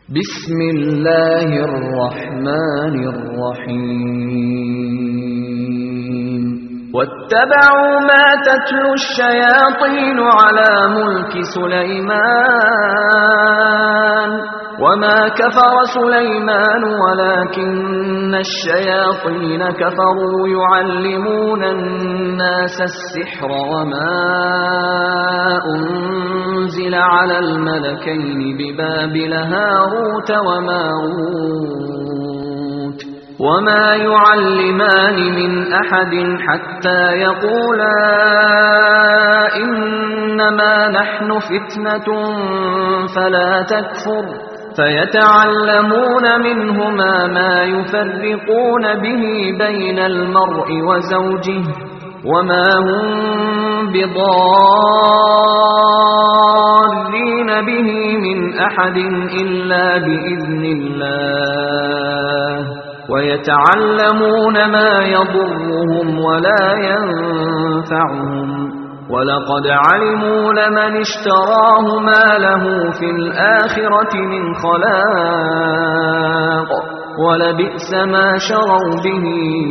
بسم الله الرحمن الرحيم واتبعوا ما تتلو الشياطين على ملك سليمان وما كفر سليمان ولكن الشياطين كفروا يعلمون الناس السحر وما أنزل على الملكين ببابل هاروت وماروت وما يعلمان من أحد حتى يقولا إنما نحن فتنة فلا تكفر فيتعلمون منهما ما يفرقون به بين المرء وزوجه وما هم بضارين به من أحد إلا بإذن الله ويتعلمون ما يضرهم ولا ينفعهم ولقد علموا لمن اشتراه ما له في الآخرة من خلاق ولبئس ما شروا به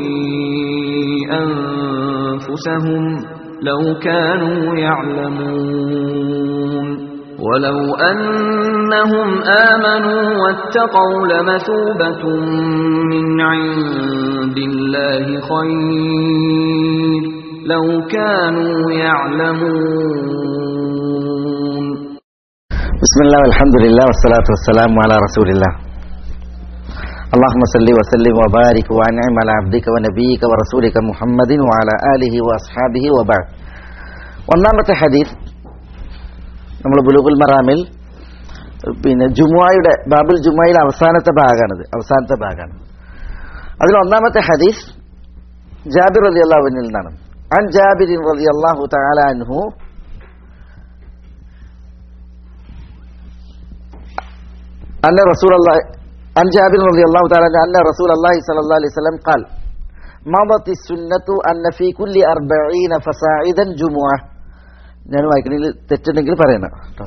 أنفسهم لو كانوا يعلمون ولو أنهم آمنوا واتقوا لمثوبة من عند الله خير لو كانوا يعلمون بسم الله والحمد لله والصلاة والسلام على رسول الله اللهم صل وسلم وبارك وانعم على عبدك ونبيك ورسولك محمد وعلى آله وأصحابه وبعد ഒന്നാമത്തെ ഹദീസ് നമ്മൾ ബുലുഗുൽ മറാമിൽ പിന്നെ ജുമുഅയുടെ ബാബുൽ ജുമുഅയുടെ അവസാനത്തെ ഭാഗമാണിത് അവസാനത്തെ ഭാഗമാണ് അതിൽ ഒന്നാമത്തെ ഹദീസ് ജാബിർ റലി അള്ളാഹുവിനിൽ നിന്നാണ് عن جابر رضي الله تعالى عنه أن رسول الله عن جابر رضي الله تعالى عنه أن رسول الله صلى الله عليه وسلم قال مضت السنة أن في كل أربعين فصاعدا جمعة ഞാൻ വായിക്കണതിൽ തെറ്റുണ്ടെങ്കിൽ പറയണം കേട്ടോ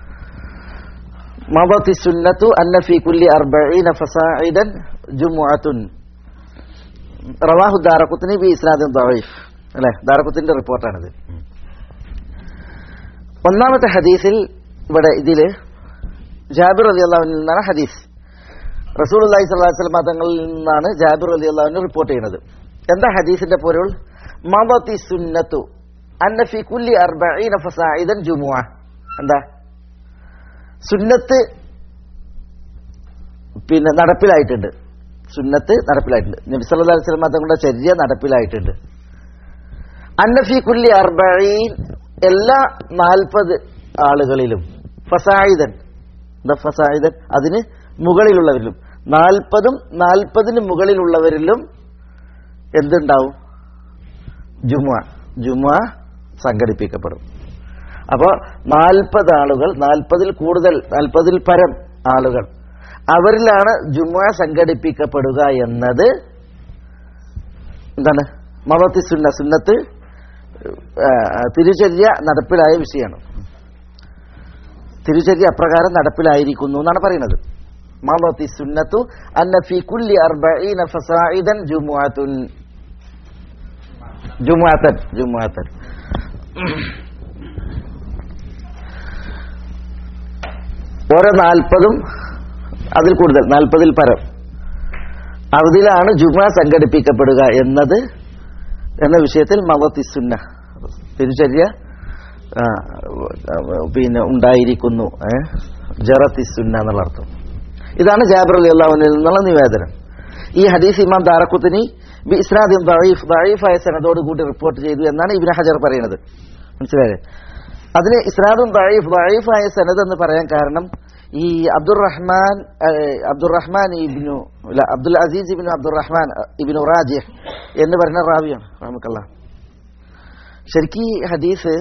മضت السنة أن في كل أربعين فصاعدا جمعة റവാഹു ദാറക്കുത്തിന് ബി ഇസ്നാദും ദഈഫ് അല്ലേ ദാറക്കുത്തിന്റെ റിപ്പോർട്ടാണിത് ഒന്നാമത്തെ ഹദീസിൽ ഇവിടെ ഇതില് ജാബിർ അലി അള്ളാഹുവിൽ നിന്നാണ് ഹദീസ് റസൂൽ അള്ളാഹി സ്വലാഹു വസ്ലം തങ്ങളിൽ നിന്നാണ് ജാബിർ അലി അള്ളാഹുവിന് റിപ്പോർട്ട് ചെയ്യുന്നത് എന്താ ഹദീസിന്റെ പൊരുൾ മദത്തി സുന്നത്തു അന്നഫി കുല്ലി അർബഈന ഫസായിദൻ ജുമുഅ എന്താ സുന്നത്ത് പിന്നെ നടപ്പിലായിട്ടുണ്ട് സുന്നത്ത് നടപ്പിലായിട്ടുണ്ട് നബി സല്ലല്ലാഹു അലൈഹി വസല്ലം തങ്ങളുടെ ചര്യ നടപ്പിലായിട്ടുണ്ട് അന്നഫി കുല്ലി അർബഈൻ എല്ലാ നാൽപ്പത് ആളുകളിലും ഫസായിദൻ എന്താ ഫസായിദൻ അതിന് മുകളിലുള്ളവരിലും നാൽപ്പതും നാൽപ്പതിന് മുകളിലുള്ളവരിലും എന്തുണ്ടാവും ജുമുഅ ജുമുഅ സംഘടിപ്പിക്കപ്പെടും അപ്പോൾ നാൽപ്പത് ആളുകൾ നാൽപ്പതിൽ കൂടുതൽ നാൽപ്പതിൽ പരം ആളുകൾ അവരിലാണ് ജുമുഅ സംഘടിപ്പിക്കപ്പെടുക എന്നത് എന്താണ് മതത്തി സുന്ന സുന്നത്ത് തിരുചര്യ നടപ്പിലായ വിഷയമാണ് തിരുചര്യ അപ്രകാരം നടപ്പിലായിരിക്കുന്നു എന്നാണ് പറയുന്നത് മതത്തി സുന്നത്തു അന്ന ഫി കുല്ലി അർബഈന ഫസായിദൻ ജുമുഅത്തുൻ ജുമുഅത്തൻ ജുമുഅത്തൻ ഓരോ നാൽപ്പതും അതിൽ കൂടുതൽ നാൽപ്പതിൽ പരം അതിലാണ് ജുമ സംഘടിപ്പിക്കപ്പെടുക എന്നത് എന്ന വിഷയത്തിൽ മവത്തിസുന്ന തിരുചര്യ പിന്നെ ഉണ്ടായിരിക്കുന്നു ജറത്തിസുന്ന എന്നുള്ള അർത്ഥം ഇതാണ് ജാബർ അലി അള്ളാഹുവിൽ നിന്നുള്ള നിവേദനം ഈ ഹദീസ് ഇമാം ദാറക്കുത്തിനി ബി ഇസ്നാദിൻ ദഈഫ് ദഈഫായ സനദോട് കൂടി റിപ്പോർട്ട് ചെയ്തു എന്നാണ് ഇബ്നു ഹജർ പറയുന്നത് മനസ്സിലായേ അതിന് ഇസ്നാദും ദഈഫ് ദഈഫായ സനദ് എന്ന് പറയാൻ കാരണം ഈ അബ്ദുറഹ്മാൻ അബ്ദുറഹ്മാൻ ഇബിനു അല്ല അബ്ദുൽ അസീസ് ഇബിനു അബ്ദുറഹ്മാൻ ഇബിനു റാജിഹ് എന്ന് പറയുന്ന റാവിയാണ് റഹ്മക്കല്ല ശരിക്കും ഈ ഹദീസ്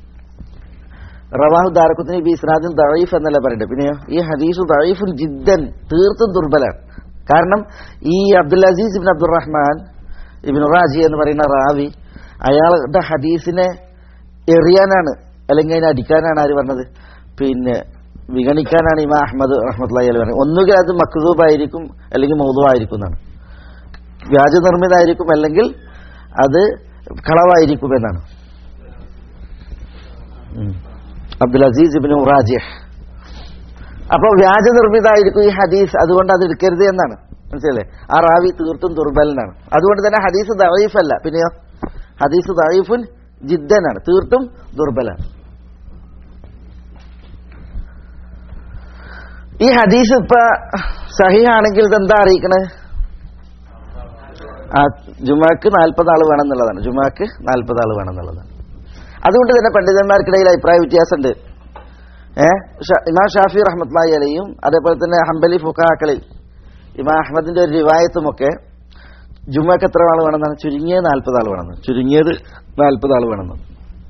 റവാഹു ദാരക്കുത്തിന് ബി ഇസ്നാദിൻ ദഴീഫ് എന്നല്ല പറയുന്നത് പിന്നെ ഈ ഹദീസ് ദഴീഫുൽ ജിദ്ദൻ തീർത്തും ദുർബലാണ് കാരണം ഈ അബ്ദുൽ അസീസ് ഇബിൻ അബ്ദുറഹ്മാൻ ഇബിൻ റാജി എന്ന് പറയുന്ന റാവി അയാളുടെ ഹദീസിനെ എറിയാനാണ് അല്ലെങ്കിൽ അതിനെ അടിക്കാനാണ് ആര് പറഞ്ഞത് പിന്നെ വിഗണിക്കാനാണ് ഇമാ അഹമ്മദ് റഹ്മത്തുള്ളി അലി പറയുന്നത് ഒന്നുകിൽ അത് മക്സൂബായിരിക്കും അല്ലെങ്കിൽ മൗതുവായിരിക്കും എന്നാണ് വ്യാജ നിർമ്മിതമായിരിക്കും അല്ലെങ്കിൽ അത് കളവായിരിക്കും എന്നാണ് ഉം. അബ്ദുൽ അസീസ് ഇബിൻ റാജിഹ് അപ്പോൾ വ്യാജ നിർമ്മിതമായിരിക്കും ഈ ഹദീസ് അതുകൊണ്ട് അത് എടുക്കരുത് എന്നാണ് മനസ്സിലല്ലേ ആ റാവി തീർത്തും ദുർബലനാണ് അതുകൊണ്ട് തന്നെ ഹദീസ് ദഴീഫല്ല പിന്നെയോ ഹദീസ് ദഴീഫുൻ ജിദ്ദനാണ് തീർത്തും ദുർബലാണ് ഈ ഹദീസ് ഇപ്പൊ സഹിയാണെങ്കിൽ ഇതെന്താ അറിയിക്കണേ ആ ജുമാക്ക് നാൽപ്പത് ആള് വേണം എന്നുള്ളതാണ് ജുമാക്ക് നാൽപ്പത് ആള് വേണം എന്നുള്ളതാണ് അതുകൊണ്ട് തന്നെ പണ്ഡിതന്മാർക്കിടയിൽ അഭിപ്രായ വ്യത്യാസമുണ്ട് ഏഹ് ഇമാം ഷാഫി റഹ്മത്ലായി അലയും അതേപോലെ തന്നെ ഹംബലി ഫുഖാക്കളിൽ ഇമാം അഹമ്മദിന്റെ ഒരു റിവായത്തുമൊക്കെ ജുമാക്ക് എത്ര ആൾ വേണമെന്നാണ് ചുരുങ്ങിയത് നാൽപ്പത് ആൾ വേണമെന്ന് ചുരുങ്ങിയത് നാൽപ്പത് ആൾ വേണമെന്ന്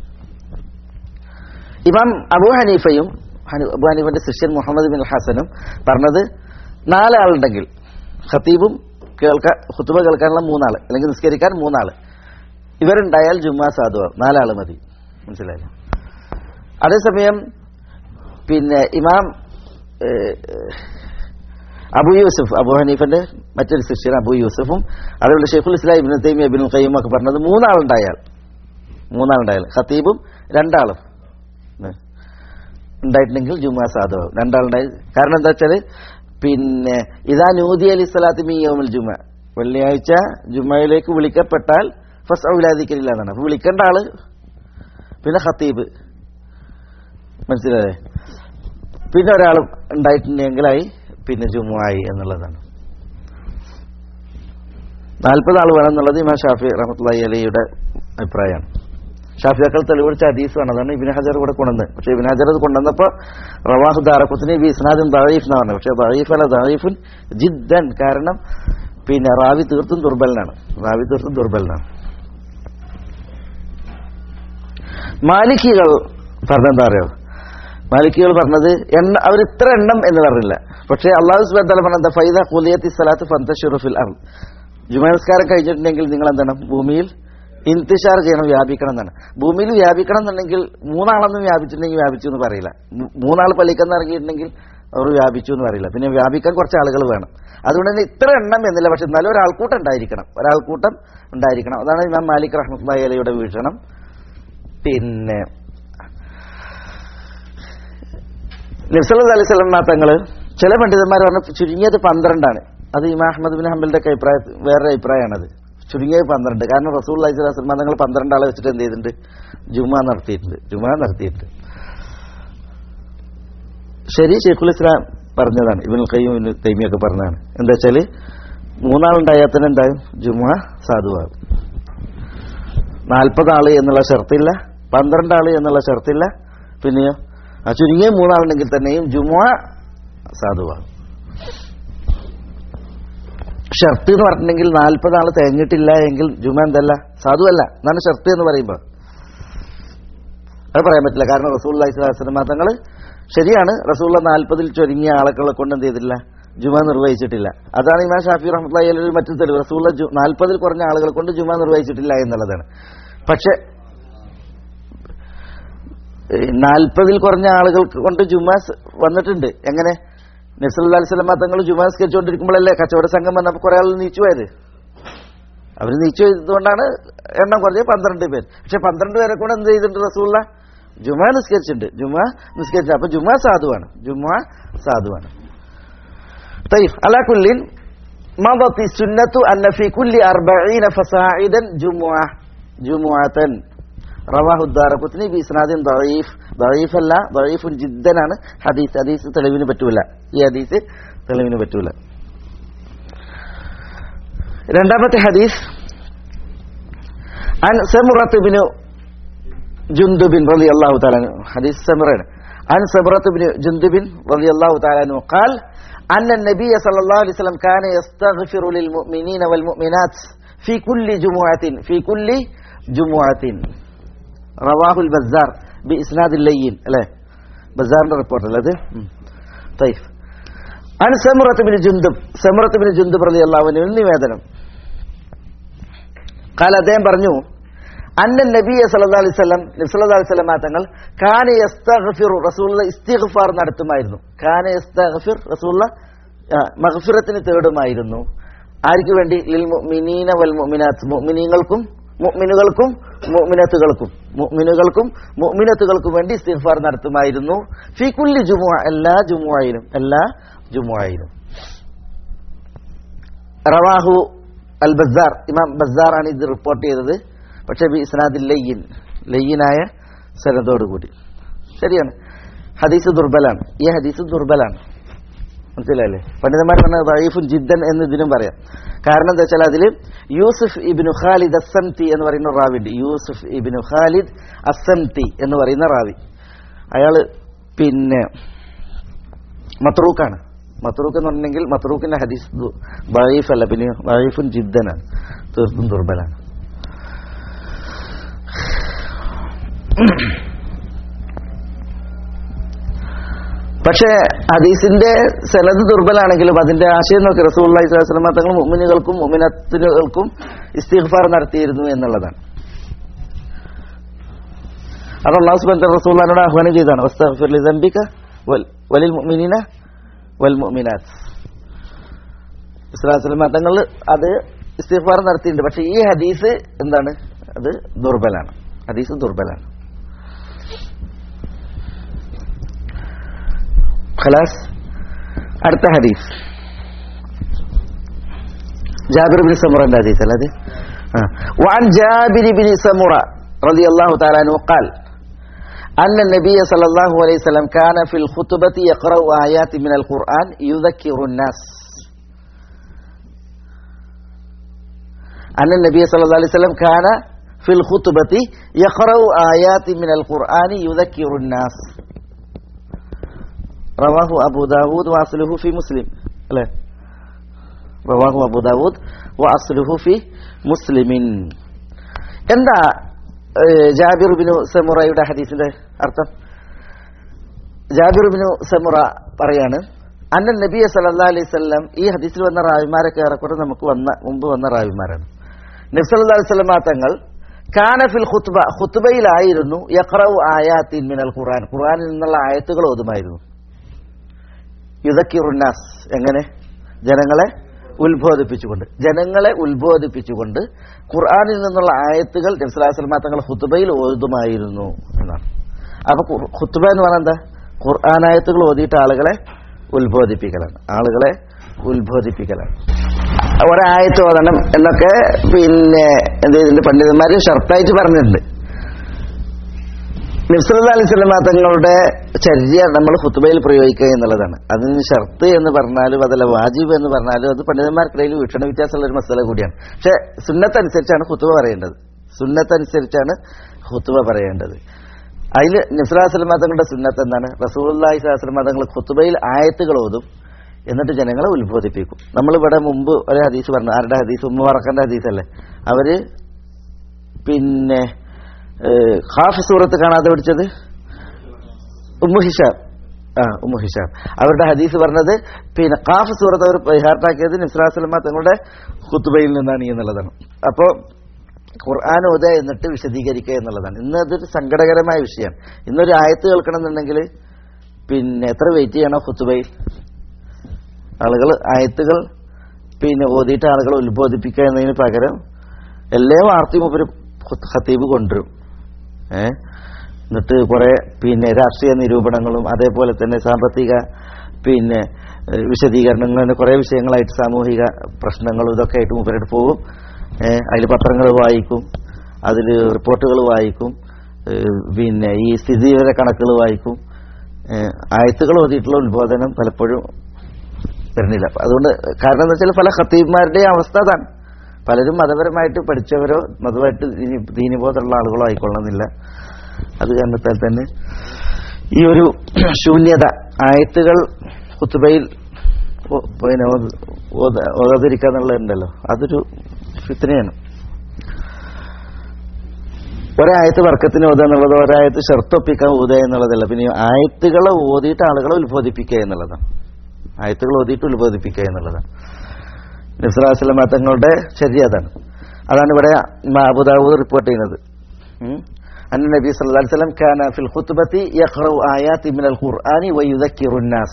ഇമാം അബു ഹനീഫയും ഹനി- അബു ഹനീഫന്റെ ശിഷ്യൻ മുഹമ്മദ് ബിൻ ഹസനും പറഞ്ഞത് നാലാളുണ്ടെങ്കിൽ ഖത്തീബും കേൾക്കാൻ ഹുത്തുബ കേൾക്കാനുള്ള മൂന്നാള് അല്ലെങ്കിൽ നിസ്കരിക്കാൻ മൂന്നാള് ഇവരുണ്ടായാൽ ജുമാ സാധുവാകും നാലാള് മതി മനസ്സിലായില്ല അതേസമയം പിന്നെ ഇമാം ഏഹ്, അബു യൂസുഫ് അബു ഹനീഫന്റെ മറ്റൊരു ശിഷ്യൻ അബു യൂസുഫും അതുപോലെ ഷെയ്ഖുൽ ഇസ്ലാം ഇബിൻ തൈമി അബിൻ ഖയ്യും ഒക്കെ പറഞ്ഞത് മൂന്നാളുണ്ടായാൽ മൂന്നാളുണ്ടായാൽ ഖത്തീബും രണ്ടാളും ഉം. ഉണ്ടായിട്ടുണ്ടെങ്കിൽ ജുമാ സാധുവാകും രണ്ടാളുണ്ടായി കാരണം എന്താ വെച്ചാല് പിന്നെ ഇതാ നൂതി അലി സ്വലാത്ത് മീ യോമുൽ ജുമ വെള്ളിയാഴ്ച ജുമയിലേക്ക് വിളിക്കപ്പെട്ടാൽ ഫസ്റ്റ് ഔലാദിക്കരില്ല എന്നാണ് അപ്പൊ വിളിക്കേണ്ട ആള് പിന്നെ ഖത്തീബ് മനസ്സിലായേ പിന്നെ ഒരാൾ ഉണ്ടായിട്ടുണ്ടെങ്കിലായി പിന്നെ ജുമുവായി എന്നുള്ളതാണ് നാൽപ്പത് ആൾ വേണം എന്നുള്ളത് ഇമാം ഷാഫി റഹ്മത്തുള്ളി അലിയുടെ അഭിപ്രായമാണ് ഷാഫിയാക്കൾ തെളിവിടിച്ച ഹദീസ് ആണ് അതാണ് ഇബിൻ ഹജർ ഇവിടെ കൊണ്ടുവന്നത് പക്ഷേ ഇബിൻ ഹജർ അത് കൊണ്ടുവന്നപ്പോ റവാഹു ദാറഖുത്തിനെ ബി ഇസ്നാദിൻ ദഴീഫ് എന്ന് പറഞ്ഞു പക്ഷേ ദഴീഫ് അല്ല ദഴീഫുൻ ജിദ്ദൻ കാരണം പിന്നെ റാവി തീർത്തും ദുർബലനാണ് റാവി തീർത്തും ദുർബലനാണ് മാലിക്കികൾ പറഞ്ഞെന്താ അറിയോ മാലിക്കികൾ പറഞ്ഞത് എണ്ണ അവർ ഇത്ര എണ്ണം എന്ന് പറഞ്ഞില്ല പക്ഷേ അള്ളാഹു സുബാൻ പറഞ്ഞ ഫൈദ കുലിയത്തി സലാത്ത് ഫന്തഷുറുഫിൽ അർ ജുമാനസ്കാരം കഴിഞ്ഞിട്ടുണ്ടെങ്കിൽ നിങ്ങൾ എന്താണ് ഭൂമിയിൽ ഇന്തിഷാർ ചെയ്യണം വ്യാപിക്കണം എന്നാണ് ഭൂമിയിൽ വ്യാപിക്കണം എന്നുണ്ടെങ്കിൽ മൂന്നാളൊന്നും വ്യാപിച്ചിട്ടുണ്ടെങ്കിൽ വ്യാപിച്ചു എന്ന് പറയില്ല മൂ- മൂന്നാൾ പള്ളിക്കെന്ന് ഇറങ്ങിയിട്ടുണ്ടെങ്കിൽ അവർ വ്യാപിച്ചു എന്ന് പറയില്ല പിന്നെ വ്യാപിക്കാൻ കുറച്ച് ആളുകൾ വേണം അതുകൊണ്ട് തന്നെ ഇത്ര എണ്ണം എന്നില്ല പക്ഷെ എന്നാലും ഒരാൾക്കൂട്ടം ഉണ്ടായിരിക്കണം ഒരാൾക്കൂട്ടം ഉണ്ടായിരിക്കണം അതാണ് ഇമാം മാലിക് റഹ്മത്തുള്ളാഹി അലയുടെ വീക്ഷണം പിന്നെ നബ്സല്ലാ അലൈഹി സ്വലം തങ്ങള് ചില പണ്ഡിതന്മാർ പറഞ്ഞ ചുരുങ്ങിയത് പന്ത്രണ്ടാണ് അത് ഇമാം അഹമ്മദ് ബിൻ ഹംബലിന്റെ ഒക്കെ അഭിപ്രായ വേറെ അഭിപ്രായമാണത് ചുരുങ്ങിയത് പന്ത്രണ്ട് കാരണം റസൂൽ അലൈഹി സ്വലാം തങ്ങൾ പന്ത്രണ്ട് ആളെ വെച്ചിട്ട് എന്ത് ചെയ്തിട്ടുണ്ട് ജുമാ നടത്തിയിട്ടുണ്ട് ജുമാ നടത്തിയിട്ടുണ്ട് ശരി ഷെയ്ഖുൽ ഇസ്ലാം പറഞ്ഞതാണ് ഇവൻ കയ്യും ഇവന് തൈമിയൊക്കെ പറഞ്ഞതാണ് എന്താ വെച്ചാല് മൂന്നാളുണ്ടായാൽ തന്നെ എന്തായും ജുമാ സാധുവാകും നാൽപ്പത് ആള് എന്നുള്ള ഷർത്തില്ല പന്ത്രണ്ട് ആള് എന്നുള്ള ഷർത്തില്ല പിന്നെയോ ആ ചുരുങ്ങിയ മൂന്നാളുണ്ടെങ്കിൽ തന്നെയും ജുമുഅ സാധുവാകും ഷർത്ത് എന്ന് പറഞ്ഞിട്ടുണ്ടെങ്കിൽ നാൽപ്പത് ആള് തികഞ്ഞിട്ടില്ല എങ്കിൽ ജുമ എന്തല്ല സാധുവല്ല എന്നാണ് ഷർത്ത് എന്ന് പറയുമ്പോൾ അത് പറയാൻ പറ്റില്ല കാരണം റസൂൽ അലൈഹിസ്ലാം തങ്ങൾ ശരിയാണ് റസൂള്ള നാൽപ്പതിൽ ചൊരുങ്ങിയ ആളുകളെ കൊണ്ട് എന്ത് ചെയ്തിട്ടില്ല ജുമ നിർവഹിച്ചിട്ടില്ല അതാണ് ഇമാം ഷാഫി റഹ്മത്തുള്ളാഹി അലൈഹി മറ്റൊരു തെളിവ് റസൂള്ള ജു- നാൽപ്പതിൽ കുറഞ്ഞ ആളുകളെ കൊണ്ട് ജുമ നിർവഹിച്ചിട്ടില്ല എന്നുള്ളതാണ് പക്ഷെ നാൽപ്പതിൽ കുറഞ്ഞ ആളുകൾക്ക് കൊണ്ട് ജുമാസ് വന്നിട്ടുണ്ട് എങ്ങനെ നബ്സല്ലാ അലിസ്ലാം തങ്ങൾ ജുമാസ് സ്കെച്ചുകൊണ്ടിരിക്കുമ്പോഴല്ലേ കച്ചവട സംഘം വന്നപ്പോൾ കുറെ ആൾ നീച്ചു പോയത് അവർ നീച്ചു ചെയ്തുകൊണ്ടാണ് എണ്ണം കുറഞ്ഞത് പന്ത്രണ്ട് പേര് പക്ഷെ പന്ത്രണ്ട് പേരെ കൂടെ എന്ത് ചെയ്തിട്ടുണ്ട് റസൂള്ള ജുമാ നിസ്കരിച്ചിട്ടുണ്ട് ജുമാ നിസ്കരിച്ചിട്ടുണ്ട് അപ്പൊ ജുമാ സാധുവാണ് ജുമാ സാധുവാണ് طيب على كل مضت السنة أن في كل أربعين فصاعدا جمعة جمعة റവാഹു ദാറഖുത്നി ബി ഇസ്നാദിൻ ദഈഫ് ദഈഫ് അല്ല ദഈഫുൻ ജിദ്ദനാണ് ഹദീസ് ഹദീസ് തെളിവിന് പറ്റൂല ഈ ഹദീസ് തെളിവിന് പറ്റൂല രണ്ടാമത്തെ ഹദീസ് അൻ സമുറത്ത് ബിനു ജുന്ദുബിൻ റളിയല്ലാഹു തആല അൻഹു ഹദീസ് സമുറയാണ് عن سبرة بن جندب رضي الله تعالى عنه قال أن النبي صلى الله عليه وسلم كان يستغفر للمؤمنين والمؤمنات في كل جمعة في كل جمعة رواه البزار بإسناد اللين لا بزار ريبورت هذا طيب عن سمرة بن جندب سمرة بن جندب رضي الله عنه നിവേദനം قال അദ്ദേഹം പറഞ്ഞു അന്ന നബിയ സല്ലല്ലാഹു അലൈഹി വസല്ലം നബി സല്ലല്ലാഹു അലൈഹി വസല്ലം തങ്ങൾ കാന യസ്തഗ്ഫിറു റസൂലുള്ള ഇസ്തിഗ്ഫാർ നടത്തുമായിരുന്നു കാന യസ്തഗ്ഫിർ റസൂലുള്ള ആ, മഗ്ഫിറത്തിന് തേടുമായിരുന്നു ആർക്ക് വേണ്ടി ലിൽ മുഅ്മിനീന വൽ മുഅ്മിനാത്ത് മുഅ്മിനീങ്ങൾക്കും മുഅ്മിനുകൾക്കും മുഅ്മിനത്തുകൾക്കും മുഅ്മിനുകൾക്കും മുഅ്മിനത്തുകൾക്കും വേണ്ടി ഇസ്തിഗ്ഫാർ നടത്തുമായിരുന്നു ഫി കുല്ലി ജുമുഅ എല്ലാ ജുമുഅയിലും എല്ലാ ജുമുഅയിലും റവാഹു അൽ ബസാർ ഇമാം ബസാർ ആണ് ഇത് റിപ്പോർട്ട് ചെയ്തത് പക്ഷെ ബി ഇസ്നാദിൽ ലയ്യൻ ലയ്യനായ സനദോടുകൂടി ശരിയാണ് ഹദീസ് ദുർബലാണ് ഈ ഹദീസ് ദുർബലാണ് മനസ്സിലായില്ലേ പണ്ഡിതന്മാർ പറഞ്ഞ വൈഫുൻ ജിദ്ദൻ എന്ന് ഇതിനും പറയാം കാരണം എന്താ വെച്ചാൽ അതിൽ യൂസുഫ് ഇബിനു ഖാലിദ് അസംതി എന്ന് പറയുന്ന റാവിണ്ട് യൂസുഫ് ഇബിനു ഖാലിദ് അസംതി എന്ന് പറയുന്ന റാവി അയാള് പിന്നെ മത്രൂക്കാണ് മത്രൂക്ക് എന്ന് പറഞ്ഞെങ്കിൽ മത്രൂക്കിന്റെ ഹദീസ് ദു- വഴീഫ് അല്ല പിന്നെ വഴീഫുൻ ജിദ്ദനാണ് തീർത്തും ദുർബലാണ് പക്ഷേ ഹദീസിന്റെ സനത് ദുർബലാണെങ്കിലും അതിന്റെ ആശയം നോക്കി റസൂള്ളി സ്വലമ തങ്ങൾ മുമിനുകൾക്കും മുമിനത്തിനുകൾക്കും ഇസ്തിഗ്ഫാർ നടത്തിയിരുന്നു എന്നുള്ളതാണ് അത് അള്ളാഹു സുബാൻ റസൂള്ളാനോട് ആഹ്വാനം ചെയ്താണ് വസ്തഗ്ഫിർ ലി ദംബിക വൽ വലിൽ മുഅ്മിനീന വൽ മുഅ്മിനാത്ത് ഇസ്ലാസ്ലമ തങ്ങൾ അത് ഇസ്തിഗ്ഫാർ നടത്തിയിട്ടുണ്ട് പക്ഷേ ഈ ഹദീസ് എന്താണ് അത് ദുർബലാണ് ഹദീസ് ദുർബലാണ് خلاص അടുത്ത ഹദീസ് ജാബിർ ബിൻ സമുറന്റെ ഹദീസ് അല്ലേ അത് ആ. وعن جابر بن سمرة رضي الله تعالى عنه قال أن النبي صلى الله عليه وسلم كان في الخطبة يقرأ آيات من القرآن يذكر الناس أن النبي صلى الله عليه وسلم كان في الخطبة يقرأ آيات من القرآن يذكر الناس റവാഹു അബു ദാവൂദ് വാസ്ലുഹു ഫി മുസ്ലിം അല്ലേ റവാഹു അബു ദാവൂദ് വാസ്ലുഹു ഫി മുസ്ലിമിൻ എന്താ ഏഹ്, ജാബിർ ബിനു സമുറയുടെ ഹദീസിന്റെ അർത്ഥം ജാബിർ ബിനു സമുറ പറയാണ് അന്നൻ നബിയ സല്ലല്ലാഹു അലൈഹി വസല്ലം ഈ ഹദീസിൽ വന്ന റാവിമാരൊക്കെ ഏറെക്കുറെ നമുക്ക് വന്ന മുമ്പ് വന്ന റാവിമാരാണ് നബി സല്ലല്ലാഹു അലൈഹി വസല്ലം തങ്ങൾ കാന ഫിൽ ഖുത്ബ ഖുത്ബയിലായിരുന്നു യഖറഉ ആയാത്തിൻ മിനൽ ഖുർആൻ ഖുർആനിൽ നിന്നുള്ള ആയത്തുകൾ ഓതുമായിരുന്നു യുദക്കിറുന്നാസ് എങ്ങനെ ജനങ്ങളെ ഉത്ബോധിപ്പിച്ചുകൊണ്ട് ജനങ്ങളെ ഉത്ബോധിപ്പിച്ചുകൊണ്ട് ഖുർആനിൽ നിന്നുള്ള ആയത്തുകൾ നബ്സലാസ്ലമ തങ്ങൾ ഹുത്തുബയിൽ ഓതുമായിരുന്നു എന്നാണ് അപ്പൊ ഖുർ- ഹുത്തുബ എന്ന് പറഞ്ഞാൽ എന്താ ഖുർആൻ ആയത്തുകൾ ഓതിയിട്ട് ആളുകളെ ഉത്ബോധിപ്പിക്കലാണ് ആളുകളെ ഉത്ബോധിപ്പിക്കലാണ് ഒരായത്ത് ഓതണം എന്നൊക്കെ പിന്നെ എന്ത് ചെയ്തിട്ടുണ്ട് പണ്ഡിതന്മാര് ഷർട്ടായിട്ട് പറഞ്ഞിട്ടുണ്ട് നബ്സല്ലാ അലൈഹി സ്വലമ തങ്ങളുടെ ചര്യ നമ്മൾ ഹുത്തുബയിൽ പ്രയോഗിക്കുക എന്നുള്ളതാണ് അതിന് ഷർത്ത് എന്ന് പറഞ്ഞാലും അതല്ല വാജിബ് എന്ന് പറഞ്ഞാലും അത് പണ്ഡിതന്മാർക്കിടയിൽ വീക്ഷണ വ്യത്യാസമുള്ള ഒരു മസാല കൂടിയാണ് പക്ഷെ സുന്നത്തനുസരിച്ചാണ് ഹുത്തുബ പറയേണ്ടത് സുന്നത്തനുസരിച്ചാണ് ഹുത്തുബ പറയേണ്ടത് അതിൽ നബ്സലാ സ്വലമ തങ്ങളുടെ സുന്നത്ത് എന്താണ് റസൂള്ളി സ്വലാസ്ലമ തങ്ങൾ ഹുത്തുബയിൽ ആയത്തുകൾ ഓതും എന്നിട്ട് ജനങ്ങളെ ഉത്ബോധിപ്പിക്കും നമ്മളിവിടെ മുമ്പ് ഒരു ഹദീസ് പറഞ്ഞു ആരുടെ ഹദീസ് ഉമ്മ വറക്കന്റെ ഹദീസല്ലേ അവര് പിന്നെ ഏഹ്, ഖാഫ് സൂറത്ത് കാണാതെ പഠിച്ചത് ഉമ്മു ഹിഷാം ആ ഉമ്മു ഹിഷാം അവരുടെ ഹദീസ് പറഞ്ഞത് പിന്നെ ഖാഫ് സൂറത്ത് അവർ പരിഹാർട്ടാക്കിയത് നിസ്ലാസ്ലമ തങ്ങളുടെ ഖുത്തുബയിൽ നിന്നാണ് എന്നുള്ളതാണ് അപ്പോൾ ഖുർആൻ ഓത എന്നിട്ട് വിശദീകരിക്കുക എന്നുള്ളതാണ് ഇന്ന് അതൊരു സങ്കടകരമായ വിഷയമാണ് ഇന്നൊരു ആയത്ത് കേൾക്കണം എന്നുണ്ടെങ്കിൽ പിന്നെ എത്ര വെയിറ്റ് ചെയ്യണം ഖുത്തുബയിൽ ആളുകൾ ആയത്തുകൾ പിന്നെ ഓതിയിട്ട് ആളുകളെ ഉത്ബോധിപ്പിക്കുക എന്നതിന് പകരം എല്ലാ വാർത്തയും ഒരു ഖത്തീബ് കൊണ്ടുവരും ഏ എന്നിട്ട് കുറെ പിന്നെ രാഷ്ട്രീയ നിരൂപണങ്ങളും അതേപോലെ തന്നെ സാമ്പത്തിക പിന്നെ ഏഹ്, വിശദീകരണങ്ങൾ അങ്ങനെ കുറെ വിഷയങ്ങളായിട്ട് സാമൂഹിക പ്രശ്നങ്ങളും ഇതൊക്കെ ആയിട്ട് മൂപ്പരെടുത്ത് പോകും അതിൽ പത്രങ്ങൾ വായിക്കും അതിൽ റിപ്പോർട്ടുകൾ വായിക്കും ഏഹ്, പിന്നെ ഈ സ്ഥിതിവിവര കണക്കുകൾ വായിക്കും ഏഹ്, ആയത്തുകൾ ഓതിയിട്ടുള്ള ഉത്ബോധനം പലപ്പോഴും വരുന്നില്ല അതുകൊണ്ട് കാരണം എന്താ വെച്ചാൽ പല ഖത്തീബ്മാരുടെ അവസ്ഥ അതാണ് പലരും മതപരമായിട്ട് പഠിച്ചവരോ മതമായിട്ട് ദീനി- ദീനിബോധമുള്ള ആളുകളോ ആയിക്കൊള്ളണമെന്നില്ല അത് കാരണത്താൽ തന്നെ ഈ ഒരു ശൂന്യത ആയത്തുകൾ കുത്തുബയിൽ ഓ- പിന്നെ ഓത്- ഓത- ഓതാതിരിക്കുക എന്നുള്ളതുണ്ടല്ലോ അതൊരു ഫിത്തനയാണ് ഒരായത്ത് വർക്കത്തിന് ഓതുക എന്നുള്ളത് ഒരായത്ത് ഷർത്തൊപ്പിക്കാൻ ഊതുക എന്നുള്ളതല്ല പിന്നെ ഈ ആയത്തുകളെ ഓതിയിട്ട് ആളുകളെ ഉത്ബോധിപ്പിക്കുക എന്നുള്ളതാണ് ആയത്തുകൾ ഓതിയിട്ട് ഉത്ബോധിപ്പിക്കുക എന്നുള്ളതാണ് നബ്സലാസ്ലമ തങ്ങളുടെ ശരി അതാണ് അതാണ് ഇവിടെ ഇമാം അബുദാവൂദ് റിപ്പോർട്ട് ചെയ്യുന്നത് ഉം. أن النبي صلى الله عليه وسلم كان في الخطبة يقرأ آيات من القرآن ويذكر الناس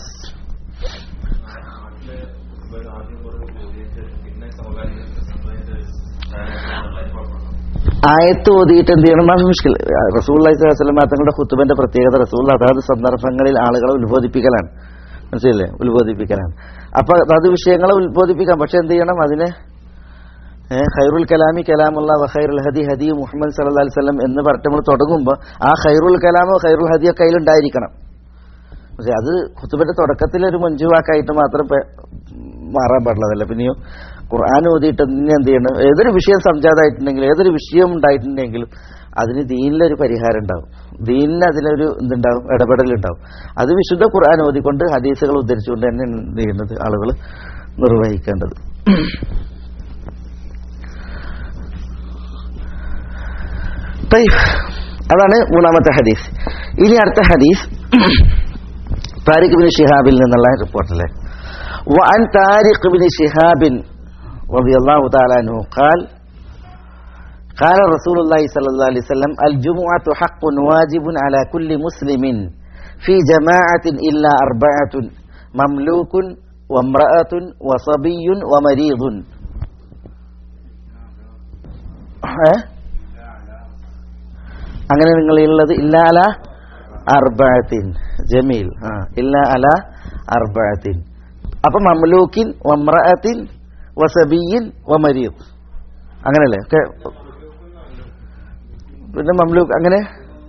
ആയത്ത് ഓതിയിട്ട് എന്ത് ചെയ്യണം അത് മുഷ്കിൽ റസൂൽ അലൈഹിസ്ലാം തങ്ങളുടെ ഖുത്തുബന്റെ പ്രത്യേകത റസൂൽ അതാത് സന്ദർഭങ്ങളിൽ ആളുകളെ ഉത്ബോധിപ്പിക്കലാണ് മനസ്സിലല്ലേ ഉത്ബോധിപ്പിക്കലാണ് അപ്പൊ അത് വിഷയങ്ങളെ ഉത്ബോധിപ്പിക്കാം പക്ഷെ എന്ത് ചെയ്യണം അതിനെ ഏ, ഖൈറുൽ കലാമി കലാമുള്ള വഖൈറുൽ ഹദി ഹദി മുഹമ്മദ് സല്ലല്ലാഹു അലൈഹി വസല്ലം എന്ന് പറഞ്ഞിട്ട് നമ്മൾ തുടങ്ങുമ്പോൾ ആ ഖൈറുൽ കലാമോ ഖൈറുൽ ഹദിയോ കയ്യിലുണ്ടായിരിക്കണം പക്ഷെ അത് ഖുത്തുബന്റെ തുടക്കത്തിൽ ഒരു മഞ്ജുവാക്കായിട്ട് മാത്രം പെ- മാറാൻ പാടുള്ളതല്ല പിന്നെയോ ഖുർആൻ ഓതിയിട്ട് പിന്നെ എന്ത് ചെയ്യണം ഏതൊരു വിഷയം സംജാതമായിട്ടുണ്ടെങ്കിലും ഏതൊരു വിഷയം ഉണ്ടായിട്ടുണ്ടെങ്കിലും അതിന് ദീനിലൊരു പരിഹാരം ഉണ്ടാവും ദീനിന് അതിനൊരു എന്തുണ്ടാവും ഇടപെടലുണ്ടാവും അത് വിശുദ്ധ ഖുർആൻ ഓതിക്കൊണ്ട് ഹദീസുകൾ ഉദ്ധരിച്ചുകൊണ്ട് തന്നെ എന്ത് ചെയ്യുന്നത് ആളുകൾ നിർവഹിക്കേണ്ടത് طيب. അതാണ് മൂന്നാമത്തെ ഹദീസ് ഇനി അടുത്ത ഹദീസ് താരിഖ് ബിൻ ഷിഹാബിൽ നിന്നുള്ള റിപ്പോർട്ടിലെ وعن طارق بن شهاب رضي الله تعالى عنه قال قال رسول الله صلى الله عليه وسلم الجمعة حق واجب على كل مسلم في جماعة إلا أربعة مملوك وامرأة وصبي ومريض ها അങ്ങനെ നിങ്ങളുള്ളത് ഇല്ല അല അർബഅത്തിൻ ജമീൽ ആ ഇല്ല അല അർബഅത്തിൻ അപ്പൊ മംലൂക്കിൻ വമ്രഅത്തിൻ വസബിയിൻ വമരീദ് അങ്ങനെയല്ലേ ഒക്കെ പിന്നെ മംലൂക്ക് അങ്ങനെ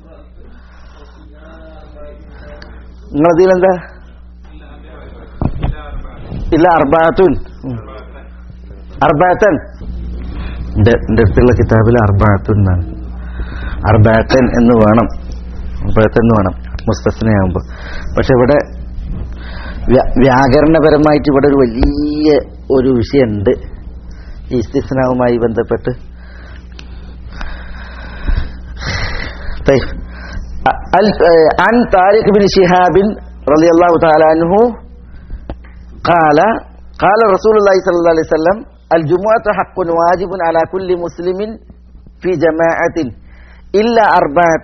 നിങ്ങളതിലെന്താ ഇല്ല അർബാത്തുൻ അർബാത്തൻ എന്റെ എന്റെ അടുത്തുള്ള കിതാബിൽ അർബാത്തുൻ എന്നാണ് അർബാത്തൻ എന്ന് വേണം അർബാത്തൻ എന്ന് വേണം മുസ്തസ്നയാകുമ്പോൾ പക്ഷെ ഇവിടെ വ്യ- വ്യാകരണപരമായിട്ട് ഇവിടെ ഒരു വലിയ ഒരു വിഷയമുണ്ട് ഈ ഇസ്തിസ്നാവുമായി ബന്ധപ്പെട്ട് طيب. ال- عن طارق بن شهاب رضي الله تعالى عنه قال قال رسول الله صلى الله عليه وسلم الجمعة حق واجب على كل مسلم في جماعة إلا أربعة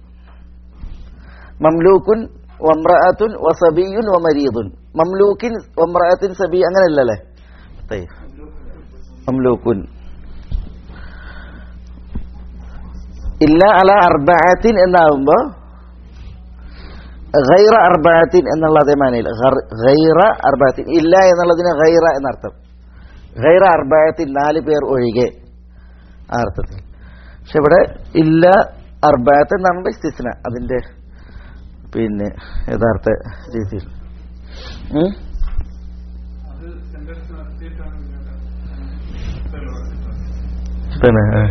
مملوك وامرأة وصبي ومريض مملوك وامرأة صبي അങ്ങനെ അല്ലല്ലേ طيب مملوك ഇല്ല അല അർബഅത്തിൻ എന്നാകുമ്പോ ഗൈറ അർബഅത്തിൻ എന്നുള്ള അതേ മാനയിൽ ഗൈറ അർബഅത്തിൻ ഇല്ല എന്നുള്ളതിന് ഗൈറ എന്നർത്ഥം ഗൈറ അർബഅത്തിൻ നാല് പേർ ഒഴികെ ആ അർത്ഥത്തിൽ പക്ഷെ ഇവിടെ ഇല്ല അർബഅത്ത് എന്നാണ് ഇസ്തിസ്ന അതിന്റെ പിന്നെ യഥാർത്ഥ രീതിയിൽ ഉം? പിന്നെ ആ.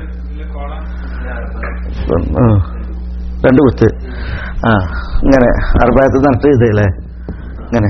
ആ. രണ്ട് കുത്ത് ആ ഇങ്ങനെ അർബായത്ത് നടത്തി ഇതല്ലേ ഇങ്ങനെ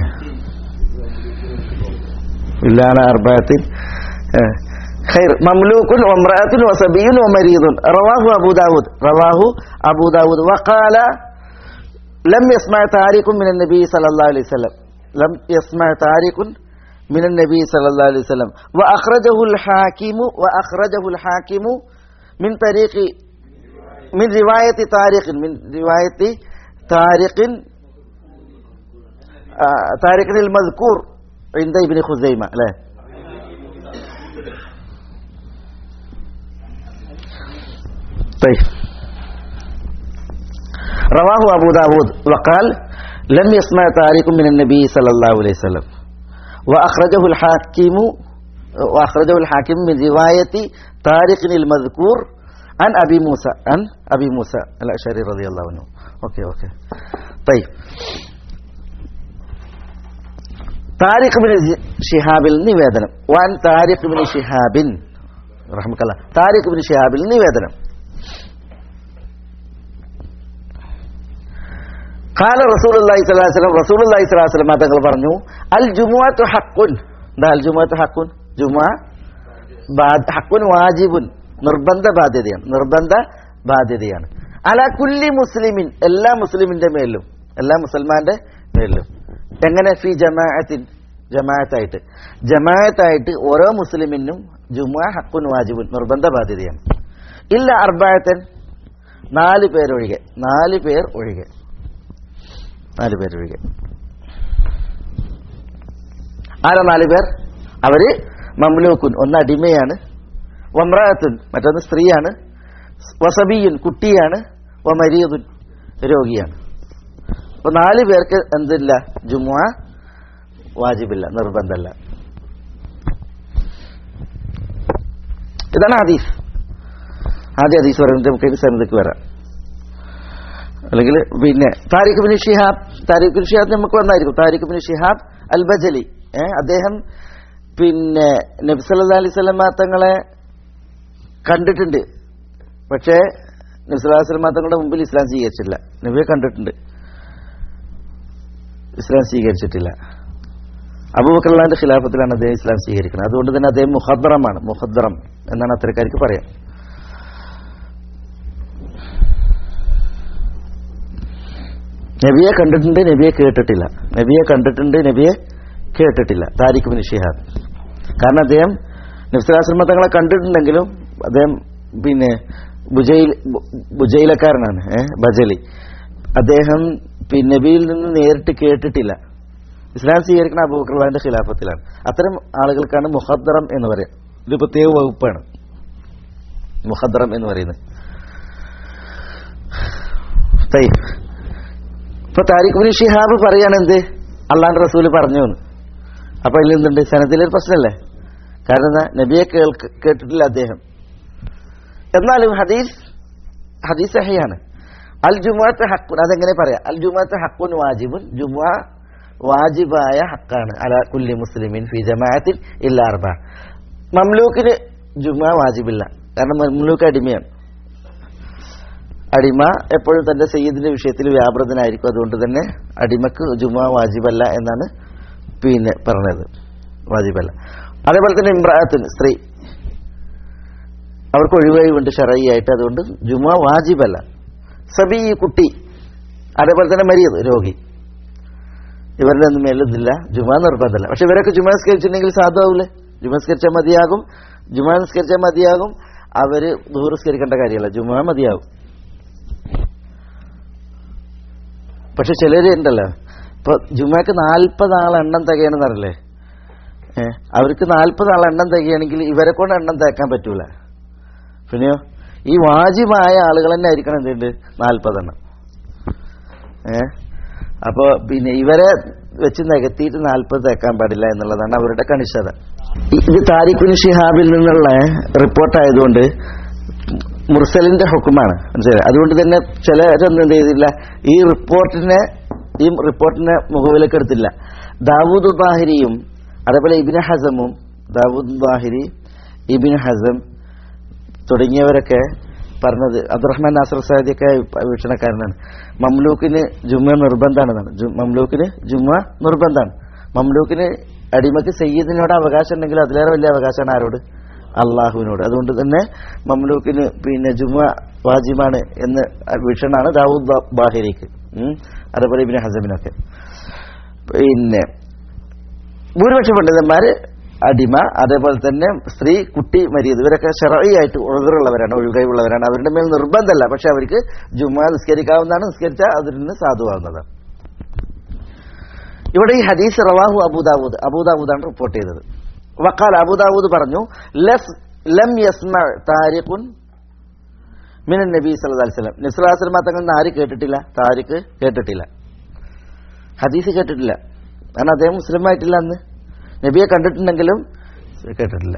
ഇല്ലാല അർബായത്തിൽ خير مملوك وامرأة وصبي ومريض رواه أبو داود رواه أبو داود وقال لم يسمع تاريخ من النبي صلى الله عليه وسلم لم يسمع تاريخ من النبي صلى الله عليه وسلم وأخرجه الحاكم وأخرجه الحاكم من طريق من رواية طارق من رواية طارق آه طارق المذكور عند ابن خزيمة لا طيب رواه أبو داود وقال لم يسمع طارق من النبي صلى الله عليه وسلم وأخرجه الحاكم وأخرجه الحاكم من رواية طارق المذكور عن أبي موسى عن أبي موسى الأشعري رضي الله عنه أوكي أوكي طيب طارق بن شهاب നിവേദനം وعن طارق بن شهاب رحمك الله طارق بن شهاب നിവേദനം قال رسول الله صلى الله عليه وسلم رسول الله صلى الله عليه وسلم തങ്ങൾ പറഞ്ഞു അൽ ജുമുഅത്തു ഹഖുൻ എന്താ അൽ ജുമുഅത്തു ഹഖുൻ ജുമുഅ ബാ- ഹഖുൻ വാജിബുൻ നിർബന്ധ ബാധ്യതയാണ് നിർബന്ധ ബാധ്യതയാണ് അല കുല്ലി മുസ്ലിമിൻ എല്ലാ മുസ്ലിമിന്റെ മേലും എല്ലാ മുസൽമാന്റെ മേലും എങ്ങനെ ഫി ജമാഅത്തിൻ ജമാഅത്തായിട്ട് ജമാഅത്തായിട്ട് ഓരോ മുസ്ലിമിനും ജുമുഅ ഹഖുൻ വാജിബുൻ നിർബന്ധ ബാധ്യതയാണ് ഇല്ല അർബായത്തൻ നാല് പേരൊഴികെ നാല് പേർ ഒഴികെ നാല് പേരൊഴികെ ആരാ നാല് പേർ അവര് മംലൂക്കുൻ ഒന്ന് അടിമയാണ് വമ്രാത്തുൻ മറ്റൊന്ന് സ്ത്രീയാണ് വസബിയുൻ കുട്ടിയാണ് വമരീതുൻ രോഗിയാണ് അപ്പൊ നാല് പേർക്ക് എന്തില്ല ജുമുഅ വാജിബില്ല നിർബന്ധമല്ല ഇതാണ് ഹദീസ് ആദ്യ ഹദീസ് പറയുന്നത് നമുക്ക് ഇതിന് സന്നദ്ധക്ക് വരാം അല്ലെങ്കിൽ പിന്നെ Tariq bin Shihab Tariq bin Shihab നമുക്ക് വന്നായിരിക്കും Tariq bin Shihab al Bajali ഏ അദ്ദേഹം പിന്നെ നബ്സല്ലാ അലൈഹി സ്വലമ തങ്ങളെ കണ്ടിട്ടുണ്ട് പക്ഷേ നബ്സല്ലാ സ്വലമ തങ്ങളുടെ മുമ്പിൽ ഇസ്ലാം സ്വീകരിച്ചില്ല നബിയെ കണ്ടിട്ടുണ്ട് ഇസ്ലാം സ്വീകരിച്ചിട്ടില്ല അബൂബക്കറിന്റെ ഖിലാഫത്തിലാണ് അദ്ദേഹം ഇസ്ലാം സ്വീകരിക്കുന്നത് അതുകൊണ്ട് തന്നെ അദ്ദേഹം മുഹദ്റമാണ് മുഹദ്റം എന്നാണ് അത്തരക്കാർക്ക് പറയാം നബിയെ കണ്ടിട്ടുണ്ട് നബിയെ കേട്ടിട്ടില്ല നബിയെ കണ്ടിട്ടുണ്ട് നബിയെ കേട്ടിട്ടില്ല താരിഖ് ബിൻ ഷിഹാബ് കാരണം അദ്ദേഹം നബ്സലാശ്രമ തങ്ങളെ കണ്ടിട്ടുണ്ടെങ്കിലും അദ്ദേഹം പിന്നെ ബുജയിൽ ബുജയിലക്കാരനാണ് ഏഹ് ബജലി അദ്ദേഹം പിന്നെ നബിയിൽ നിന്ന് നേരിട്ട് കേട്ടിട്ടില്ല ഇസ്ലാം സ്വീകരിക്കുന്ന അബൂബക്കർലാന്റെ ഖിലാഫത്തിലാണ് അത്തരം ആളുകൾക്കാണ് മുഹദ്റം എന്ന് പറയാം ഇത് പ്രത്യേക വകുപ്പാണ് മുഹദ്റം എന്ന് പറയുന്നത് തയ്യ്. ഇപ്പൊ താരിഖ് ബിൻ ഷിഹാബ് പറയാണ് എന്ത് അള്ളാന്റെ റസൂല് പറഞ്ഞു എന്ന് അപ്പൊ അതിൽ എന്തുണ്ട് സനത്തിലൊരു പ്രശ്നമല്ലേ കാരണം എന്താ നബിയെ കേൾക്ക് കേട്ടിട്ടില്ല അദ്ദേഹം എന്നാലും ഹദീസ് ഹദീസ് സഹിയാണ് അൽ ജുമാത്ത് ഹക്കുൻ അതെങ്ങനെ പറയാം അൽ ജുമാത്ത് ഹക്കുൻ വാജിബുൻ ജുമാ വാജിബായ ഹക്കാണ് അല കുല്ലി മുസ്ലിമിൻ ഫി ജമാഅത്തിൽ ഇല്ല അർബ മംലൂക്കിന് ജുമാ വാജിബില്ല കാരണം മംലൂക്ക് അടിമയാണ് അടിമ എപ്പോഴും തന്റെ സയ്യിദിന്റെ വിഷയത്തിൽ വ്യാപൃതനായിരിക്കും അതുകൊണ്ട് തന്നെ അടിമക്ക് ജുമാ വാജിബല്ല എന്നാണ് പിന്നെ പറഞ്ഞത് വാജിബല്ല അതേപോലെ തന്നെ ഇമ്രാത്തിന് സ്ത്രീ അവർക്ക് ഒഴിവായുണ്ട് ഷറയായിട്ട് അതുകൊണ്ട് ജുമാ വാജിബല്ല സബി കുട്ടി അതേപോലെ തന്നെ മരിയത് രോഗി ഇവരുടെ ഒന്നും മേലൊന്നില്ല ജുമാ നിർബന്ധമല്ല പക്ഷെ ഇവരൊക്കെ ജുമാ നിസ്കരിച്ചിട്ടുണ്ടെങ്കിൽ സാധുവാവില്ലേ ജുമാ നിസ്കരിച്ചാൽ മതിയാകും ജുമാ നിസ്കരിച്ചാൽ മതിയാകും അവര് ദൂരസ്കരിക്കേണ്ട കാര്യമല്ല ജുമാ മതിയാകും പക്ഷെ ചിലരുണ്ടല്ലോ ഇപ്പൊ ജുമാക്ക് നാൽപ്പത് ആൾ എണ്ണം തികയണമെന്നറിയില്ലേ ഏഹ് അവർക്ക് നാൽപ്പത് ആൾ എണ്ണം തികയാണെങ്കിൽ ഇവരെ കൊണ്ട് എണ്ണം തേക്കാൻ പറ്റൂല പിന്നെയോ ഈ വാജിബായ ആളുകൾ തന്നെ ആയിരിക്കണം എന്തുണ്ട് നാൽപ്പതെണ്ണം ഏഹ് അപ്പോ പിന്നെ ഇവരെ വെച്ച് നികത്തിയിട്ട് നാൽപ്പത് തേക്കാൻ പാടില്ല എന്നുള്ളതാണ് അവരുടെ കണിശത ഇത് താരിഖുൻ ഷിഹാബിൽ നിന്നുള്ള റിപ്പോർട്ടായതുകൊണ്ട് മുർസലിന്റെ ഹുക്കുമാണ് മനസ്സിലായി അതുകൊണ്ട് തന്നെ ചിലരൊന്നും എന്ത് ചെയ്തില്ല ഈ റിപ്പോർട്ടിനെ ഈ റിപ്പോർട്ടിനെ മുഖവിലേക്ക് എടുത്തില്ല ദാവൂദ് ബാഹിരിയും അതേപോലെ ഇബിന് ഹസമും ദാവൂദ് ബാഹിരി ഇബിന് ഹസം തുടങ്ങിയവരൊക്കെ പറഞ്ഞത് അബ്ദുറഹ്മാൻ നാസർ സാദിയൊക്കെ വീക്ഷണക്കാരനാണ് മംലൂക്കിന് ജുമ നിർബന്ധമാണെന്നാണ് ജു- മംലൂക്കിന് ജുമ നിർബന്ധമാണ് മംലൂക്കിന് അടിമക്ക് സയ്യിദിനോട് അവകാശം ഉണ്ടെങ്കിൽ അതിലേറെ വലിയ അവകാശമാണ് ആരോട് അള്ളാഹുവിനോട് അതുകൊണ്ട് തന്നെ മംലൂക്കിന് പിന്നെ ജുമ വാജിബാണ് എന്ന് വീക്ഷണാണ് ദാവൂദ് ബാ- ബാഹിരിക്ക് ഉം. അതേപോലെ ഇബിന് ഹസമിനൊക്കെ പിന്നെ ഭൂരിപക്ഷ പണ്ഡിതന്മാര് അടിമ അതേപോലെ തന്നെ സ്ത്രീ കുട്ടി മരിയത് ഇവരൊക്കെ ഷെറയായിട്ട് ഒഴുകുള്ളവരാണ് ഒഴുകയുള്ളവരാണ് അവരുടെ മേൽ നിർബന്ധമല്ല പക്ഷെ അവർക്ക് ജുമ നിസ്കരിക്കാവുന്നതാണ് നിസ്കരിച്ചാൽ അതിൽ നിന്ന് സാധുവാകുന്നതാണ് ഇവിടെ ഈ ഹദീസ് റവാഹു അബൂദാവൂദ് അബൂദാവൂദാണ് റിപ്പോർട്ട് ചെയ്തത് വക്കാൽ അബൂദാവൂദ് പറഞ്ഞു ലസ് ലം യസ്മ താരിഖുൻ മിനൻ നബി സല്ലല്ലാഹു അലൈഹി വസല്ലം നബി സല്ലല്ലാഹു അലൈഹി വസല്ലം തങ്ങൾ നിന്ന് ആര് കേട്ടിട്ടില്ല താരിഖ് കേട്ടിട്ടില്ല ഹദീസ് കേട്ടിട്ടില്ല കാരണം അദ്ദേഹം മുസ്ലിം ആയിട്ടില്ല അന്ന് നബിയെ കണ്ടിട്ടുണ്ടെങ്കിലും കേട്ടിട്ടില്ല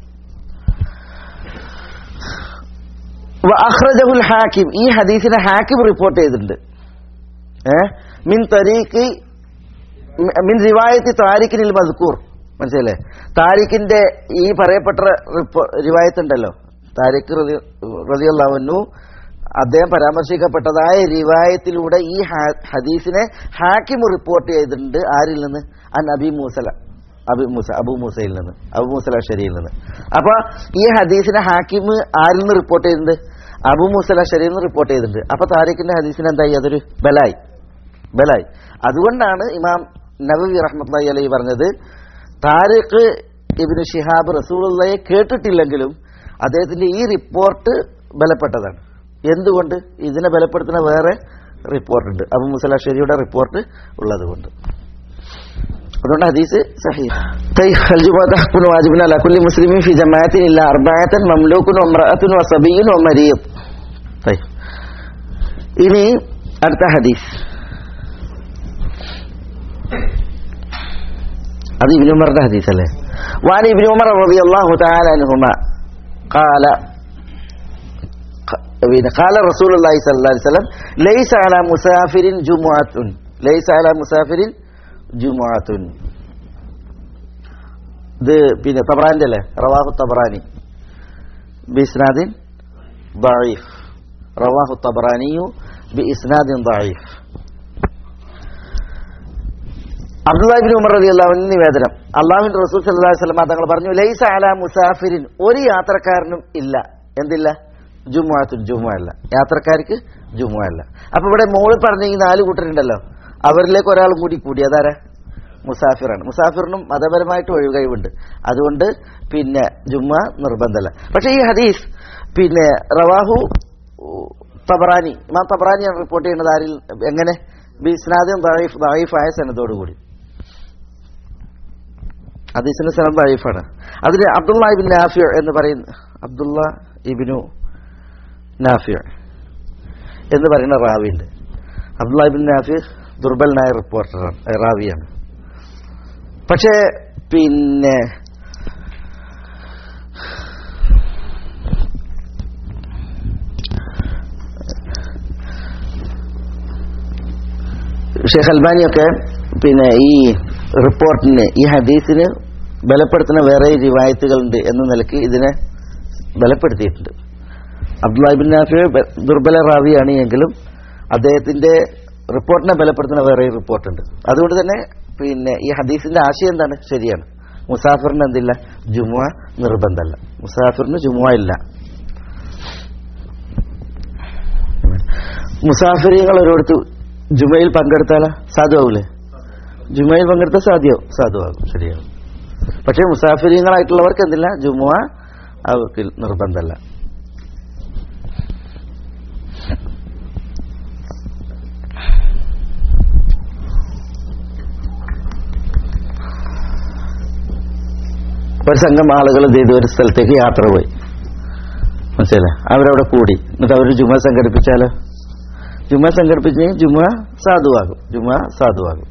അഖ്റജഹുൽ ഹാക്കിം ഈ ഹദീസിനെ ഹാക്കിം റിപ്പോർട്ട് ചെയ്തിട്ടുണ്ട് ഏ മിൻ തരീഖി മിൻ റിവായത്തി താരിഖിനിൽ മദ്കൂർ മനസ്സിലല്ലേ താരിഖിന്റെ ഈ പറയപ്പെട്ട റിപ്പോ- റിവായത്ത് ഉണ്ടല്ലോ താരിഖ് റതിയല്ലാവുന്നു അദ്ദേഹം പരാമർശിക്കപ്പെട്ടതായ റിവായത്തിലൂടെ ഈ ഹാ- ഹദീസിനെ ഹാക്കിം റിപ്പോർട്ട് ചെയ്തിട്ടുണ്ട് ആരിൽ നിന്ന് അൻ അബി മൂസല അബി മൂസ അബു മൂസയിൽ നിന്ന് അബു മൂസല ഷരിയിൽ നിന്ന് അപ്പൊ ഈ ഹദീസിനെ ഹാക്കിം ആരിൽ നിന്ന് റിപ്പോർട്ട് ചെയ്തിട്ടുണ്ട് അബു മൂസല ഷരിയിൽ നിന്ന് റിപ്പോർട്ട് ചെയ്തിട്ടുണ്ട് അപ്പൊ താരിഖിന്റെ ഹദീസിന് എന്തായി അതൊരു ബലായി ബലായി അതുകൊണ്ടാണ് ഇമാം നബവി റഹ്മത്തുള്ളാഹി അലൈഹി പറഞ്ഞത് താരിഖ് ഇബ്നു ഷിഹാബ് റസൂലുള്ളയെ കേട്ടിട്ടില്ലെങ്കിലും അദ്ദേഹത്തിന്റെ ഈ റിപ്പോർട്ട് ബലപ്പെട്ടതാണ് എന്തുകൊണ്ട് ഇതിനെ ബലപ്പെടുത്തുന്ന വേറെ റിപ്പോർട്ടുണ്ട് അബു മുസലാശ്ശേരിയുടെ റിപ്പോർട്ട് ഉള്ളത് കൊണ്ട് അതുകൊണ്ട് ഹദീസ് സഹീഹ് طيب الجمعة تحكم واجب على كل مسلم في جماعة إلا أربعة مملوك وامرأة وصبي ومريض طيب ഇനി അടുത്ത ഹദീസ് അത് ഇബ്നു ഉമറിന്റെ ഹദീസ് അല്ലേ വാൻ ഇബ്നു ഉമർ റളിയല്ലാഹു തആല അൻഹുമ قال قال رسول الله صلى الله عليه وسلم ليس على مسافر جمعة ليس على مسافر جمعة ഇത് പിന്നെ തബ്രാന്റെ അല്ലേ റവാഹു തബ്രാനി ബിസ്നാദിൻ ضعيف رواه الطبراني بإسناد ضعيف അബ്ദുല്ലാഹിബിൻ ഉമർ റതി അള്ളാഹുവിന് നിവേദനം അള്ളാഹുവിന്റെ റസൂൽ സല്ലല്ലാഹു അലൈഹി വസല്ലം തങ്ങൾ പറഞ്ഞു ലൈസ അല മുസാഫിരിൻ ഒരു യാത്രക്കാരനും ഇല്ല എന്തില്ല ജുമുഅത്തുൻ ജുമുഅ അല്ല യാത്രക്കാർക്ക് ജുമുഅ അല്ല അപ്പൊ ഇവിടെ മോള് പറഞ്ഞ ഈ നാല് കൂട്ടരുണ്ടല്ലോ അവരിലേക്ക് ഒരാളും കൂടി കൂടി അതാരാ മുസാഫിറാണ് മുസാഫിറിനും മതപരമായിട്ട് ഒഴികഴിവുണ്ട് അതുകൊണ്ട് പിന്നെ ജുമ്മ നിർബന്ധമല്ല പക്ഷെ ഈ ഹദീസ് പിന്നെ റവാഹു തബറാനി ഇമാം തബറാനിയാണ് റിപ്പോർട്ട് ചെയ്യുന്നത് ആരിൽ എങ്ങനെ ബിസ്നാദും ദായിഫ് ദായിഫായ സനതോടുകൂടി ഹദീസിന്റെ സനത് ദായിഫാണ് അതിന് അബ്ദുള്ള ഇബിൻ നാഫിയ എന്ന് പറയുന്ന അബ്ദുള്ള ഇബിനു നാഫിയ എന്ന് പറയുന്ന റാവിയുണ്ട് അബ്ദുള്ള ഇബിൻ നാഫി ദുർബലനായ റിപ്പോർട്ടറാണ് ഏ, റാവിയാണ് പക്ഷേ പിന്നെ ഷെയ്ഖ് അൽബാനിയൊക്കെ പിന്നെ ഈ റിപ്പോർട്ടിന് ഈ ഹദീസിന് ബലപ്പെടുത്തുന്ന വേറെ റിവായത്തുകളുണ്ട് എന്ന നിലയ്ക്ക് ഇതിനെ ബലപ്പെടുത്തിയിട്ടുണ്ട് അബ്ദുല്ലാഹിബിൻ നാഫി ബ- ദുർബല റാവിയാണ് എങ്കിലും അദ്ദേഹത്തിന്റെ റിപ്പോർട്ടിനെ ബലപ്പെടുത്തുന്ന വേറെ റിപ്പോർട്ടുണ്ട് അതുകൊണ്ട് തന്നെ പിന്നെ ഈ ഹദീസിന്റെ ആശയം എന്താണ് ശരിയാണ് മുസാഫിറിന് എന്തില്ല ജുമുഅ നിർബന്ധമല്ല മുസാഫിറിന് ജുമുഅ ഇല്ല മുസാഫിരികൾ ഒരിടത്ത് ജുമയിൽ പങ്കെടുത്താല സാധുവാകൂലേ ജുമയിൽ പങ്കെടുത്താൽ സാധ്യമാവും സാധുവാകും ശരിയാകും പക്ഷേ മുസാഫിരിങ്ങളായിട്ടുള്ളവർക്ക് എന്തില്ല ജുമുഅ അവർക്ക് നിർബന്ധമല്ല ഒരു സംഘം ആളുകൾ ഇത് ചെയ്ത് ഒരു സ്ഥലത്തേക്ക് യാത്ര പോയി മനസ്സിലായി അവരവിടെ കൂടി എന്നിട്ട് അവർ ജുമ സംഘടിപ്പിച്ചാലോ ജുമ സംഘടിപ്പിച്ച് ജുമ സാധുവാകും ജുമ സാധുവാകും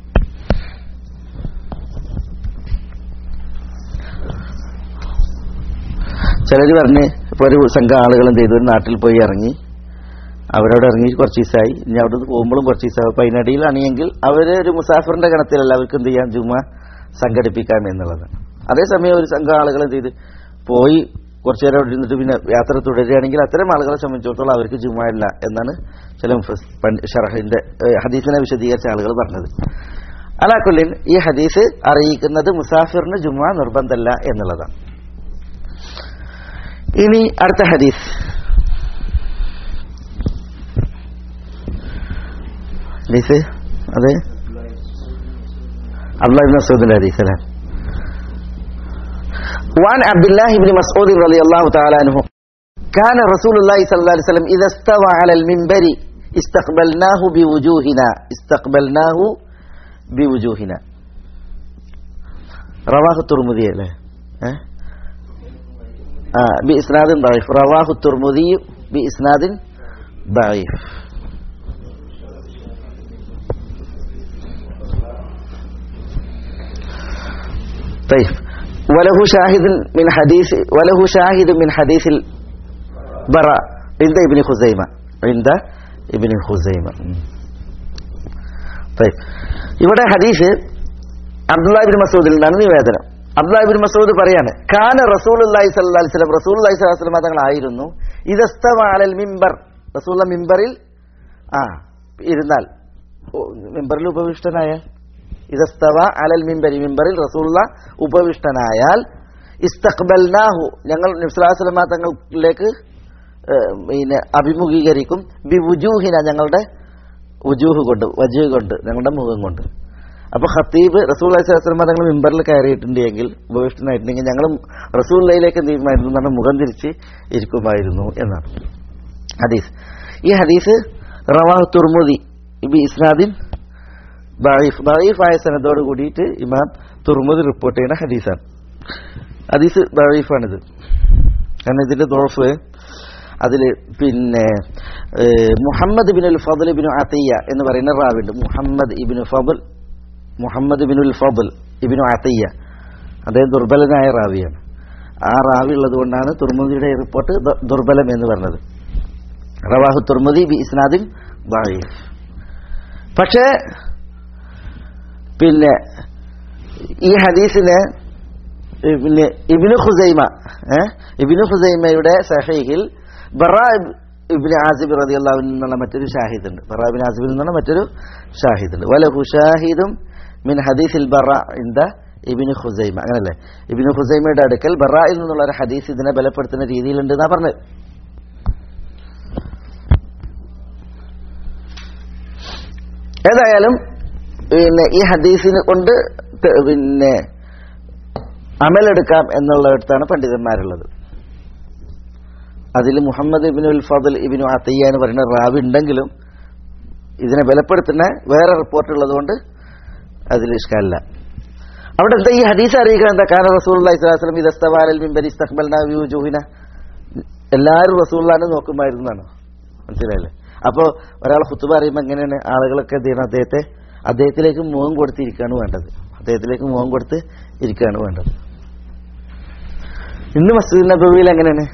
ചിലർ പറഞ്ഞ് ഇപ്പൊ ഒരു സംഘം ആളുകൾ എന്ത് ചെയ്തു ഒരു നാട്ടിൽ പോയി ഇറങ്ങി അവരവിടെ ഇറങ്ങി കുറച്ച് ദിവസമായി ഇനി അവിടെ നിന്ന് പോകുമ്പോഴും കുറച്ച് ദിവസമായി അപ്പൊ അതിനിടയിലാണെങ്കിൽ അവര് ഒരു മുസാഫറിന്റെ ഗണത്തിലല്ല അവർക്ക് എന്ത് ചെയ്യാം ജുമ സംഘടിപ്പിക്കാം എന്നുള്ളതാണ് അതേസമയം ഒരു സംഘം ആളുകൾ എന്ത് ചെയ്ത് പോയി കുറച്ചു നേരം അവിടെ ഇരുന്നിട്ട് പിന്നെ യാത്ര തുടരുകയാണെങ്കിൽ അത്തരം ആളുകളെ സംബന്ധിച്ചിടത്തോളം അവർക്ക് ജുമ ഇല്ല എന്നാണ് ചില മുഫസ്- പണ്ഡി- ഷറഹിന്റെ ഏഹ്, ഹദീസിനെ വിശദീകരിച്ച ആളുകൾ പറഞ്ഞത് അലാക്കുല്ലിൻ ഈ ഹദീസ് അറിയിക്കുന്നത് മുസാഫിറിന് ജുമ നിർബന്ധമല്ല എന്നുള്ളതാണ് ഇനി അടുത്ത ഹദീസ് ഹദീസ് അതെ അബ്ദുല്ലാഹി ഇബ്നു മസ്ഊദിന്റെ ഹദീസ് അല്ലേ وعن عبد الله بن مسعود رضي الله تعالى عنه كان رسول الله صلى الله عليه وسلم إذا استوى على المنبر استقبلناه بوجوهنا استقبلناه بوجوهنا رواه الترمذي له ها آه بإسناد ضعيف رواه الترمذي بإسناد ضعيف طيب وله شاهد من حديث وله شاهد من حديث البراء عند ابن خزيمة عند ابن خزيمة طيب ഇവിടെ ഹദീസ് അബ്ദുല്ലാഹിബിൻ മസൂദിൽ നിന്നാണ് നിവേദനം അബ്ദുല്ലാഹിബിൻ മസൂദ് പറയാണ് കാന റസൂലുള്ളാഹി സ്വല്ലല്ലാഹി അലൈഹി വസല്ലം റസൂലുള്ളാഹി സ്വല്ലല്ലാഹി അലൈഹി വസല്ലം തങ്ങളായിരുന്നു ഇദസ്തവ അലൽ മിമ്പർ റസൂലുള്ള മിമ്പറിൽ ആ ഇരുന്നാൽ ഓ, മിമ്പറിൽ ഉപവിഷ്ടനായാൽ ഇതസ്തവ അലൽ മിമ്പരി മിമ്പറിൽ റസൂള്ള ഉപവിഷ്ടനായാൽ ഇസ്തഖ്ബൽനാഹു ഞങ്ങൾ നബ്സുലാസ്ലമ തങ്ങളിലേക്ക് ഏഹ്, പിന്നെ അഭിമുഖീകരിക്കും ബി വുജൂഹിന ഞങ്ങളുടെ വുജൂഹ് കൊണ്ട് വജൂഹ് കൊണ്ട് ഞങ്ങളുടെ മുഖം കൊണ്ട് അപ്പൊ ഖത്തീബ് റസൂൽ അലൈഹിസ്ലാമ തങ്ങൾ മിമ്പറിൽ കയറിയിട്ടുണ്ട് എങ്കിൽ ഉപവിഷ്ടനായിട്ടുണ്ടെങ്കിൽ ഞങ്ങളും റസൂല്ലയിലേക്ക് എന്ത് ചെയ്യുമായിരുന്നു എന്നാണ് മുഖം തിരിച്ച് ഇരിക്കുമായിരുന്നു എന്നാണ് ഹദീസ് ഈ ഹദീസ് റവാഹ് തുർമുദി ബി ഇസ്നാദിൻ ദഈഫ് ദഈഫായ സനദോട് കൂടിയിട്ട് ഇമാം തുർമുദി റിപ്പോർട്ട് ചെയ്യുന്ന ഹദീസാണ് ഹദീസ് ദഈഫാണിത് കാരണം ഇതിന്റെ ദോഫ് അതിൽ പിന്നെ ഏഹ്, Muhammad bin ul Fadl bin Atiyya എന്ന് പറയുന്ന റാവിണ്ട് Muhammad ibn Fadl Muhammad bin ul Fadl ibn Atiyya അദ്ദേഹം ദുർബലനായ റാവിയാണ് ആ റാവി ഉള്ളത് കൊണ്ടാണ് തുർമുദിയുടെ റിപ്പോർട്ട് ദ- ദുർബലം എന്ന് പറഞ്ഞത് റവാഹു തുർമുദി ബി ഇസ്നാദിൻ ദഈഫ് പക്ഷേ പിന്നെ ഈ ഹദീസിന് പിന്നെ ഇബിനു ഖുസൈമ ഏഹ് ഇബിനു ഖുസൈമയുടെ സഹീഹിൽ ബറ ഇബ്നു ആസിബ് റളിയല്ലാഹു അൻഹു എന്നുള്ള മറ്റൊരു ഷാഹിദ് ഉണ്ട് ബറ ഇബ്നു ആസിബിൽ നിന്നുള്ള മറ്റൊരു ഷാഹിദ് ഉണ്ട് വലഹു ഷാഹിദും മിൻ ഹദീസിൽ ബറ ഇന്ദ ഇബിനു ഖുസൈമ അങ്ങനല്ലേ ഇബിനു ഖുസൈമയുടെ അടുക്കൽ ബറയിൽ നിന്നുള്ള ഒരു ഹദീസ് ഇതിനെ ബലപ്പെടുത്തുന്ന രീതിയിലുണ്ട് എന്നാ പറഞ്ഞത് ഏതായാലും പിന്നെ ഈ ഹദീസിനെ കൊണ്ട് ത- പിന്നെ അമലെടുക്കാം എന്നുള്ളിടത്താണ് പണ്ഡിതന്മാരുള്ളത് അതിൽ മുഹമ്മദ് ഇബിനു ഉൽ ഫضൽ ഇബിനു അത്തയ്യ എന്ന് പറയുന്ന റാവി ഉണ്ടെങ്കിലും ഇതിനെ ബലപ്പെടുത്തുന്ന വേറെ റിപ്പോർട്ട് ഉള്ളതുകൊണ്ട് അതിൽ ഇഷ്കാലില്ല അവിടെ എന്താ ഈ ഹദീസ് അറിയിക്കുന്നത് എന്താ കാരണം റസൂൽ ഇസ്ലാസ്ലം ഇതസ്തവാലൽ മിമ്പരി ഇസ്തഖ്ബൽന വ്യൂജൂഹിന എല്ലാവരും റസൂള്ളാനെ നോക്കുമായിരുന്നാണ് മനസ്സിലായില്ലേ അപ്പോൾ ഒരാൾ ഹുത്തുബ അറിയുമ്പോൾ എങ്ങനെയാണ് ആളുകളൊക്കെ എന്ത് ചെയ്യണം അദ്ദേഹത്തെ അദ്ദേഹത്തിലേക്ക് മുഖം കൊടുത്ത് ഇരിക്കുകയാണ് വേണ്ടത് അദ്ദേഹത്തിലേക്ക് മുഖം കൊടുത്ത് ഇരിക്കുകയാണ് വേണ്ടത് ഇന്ന് മസ്ജിദ് നബവിയിൽ എങ്ങനെയാണ്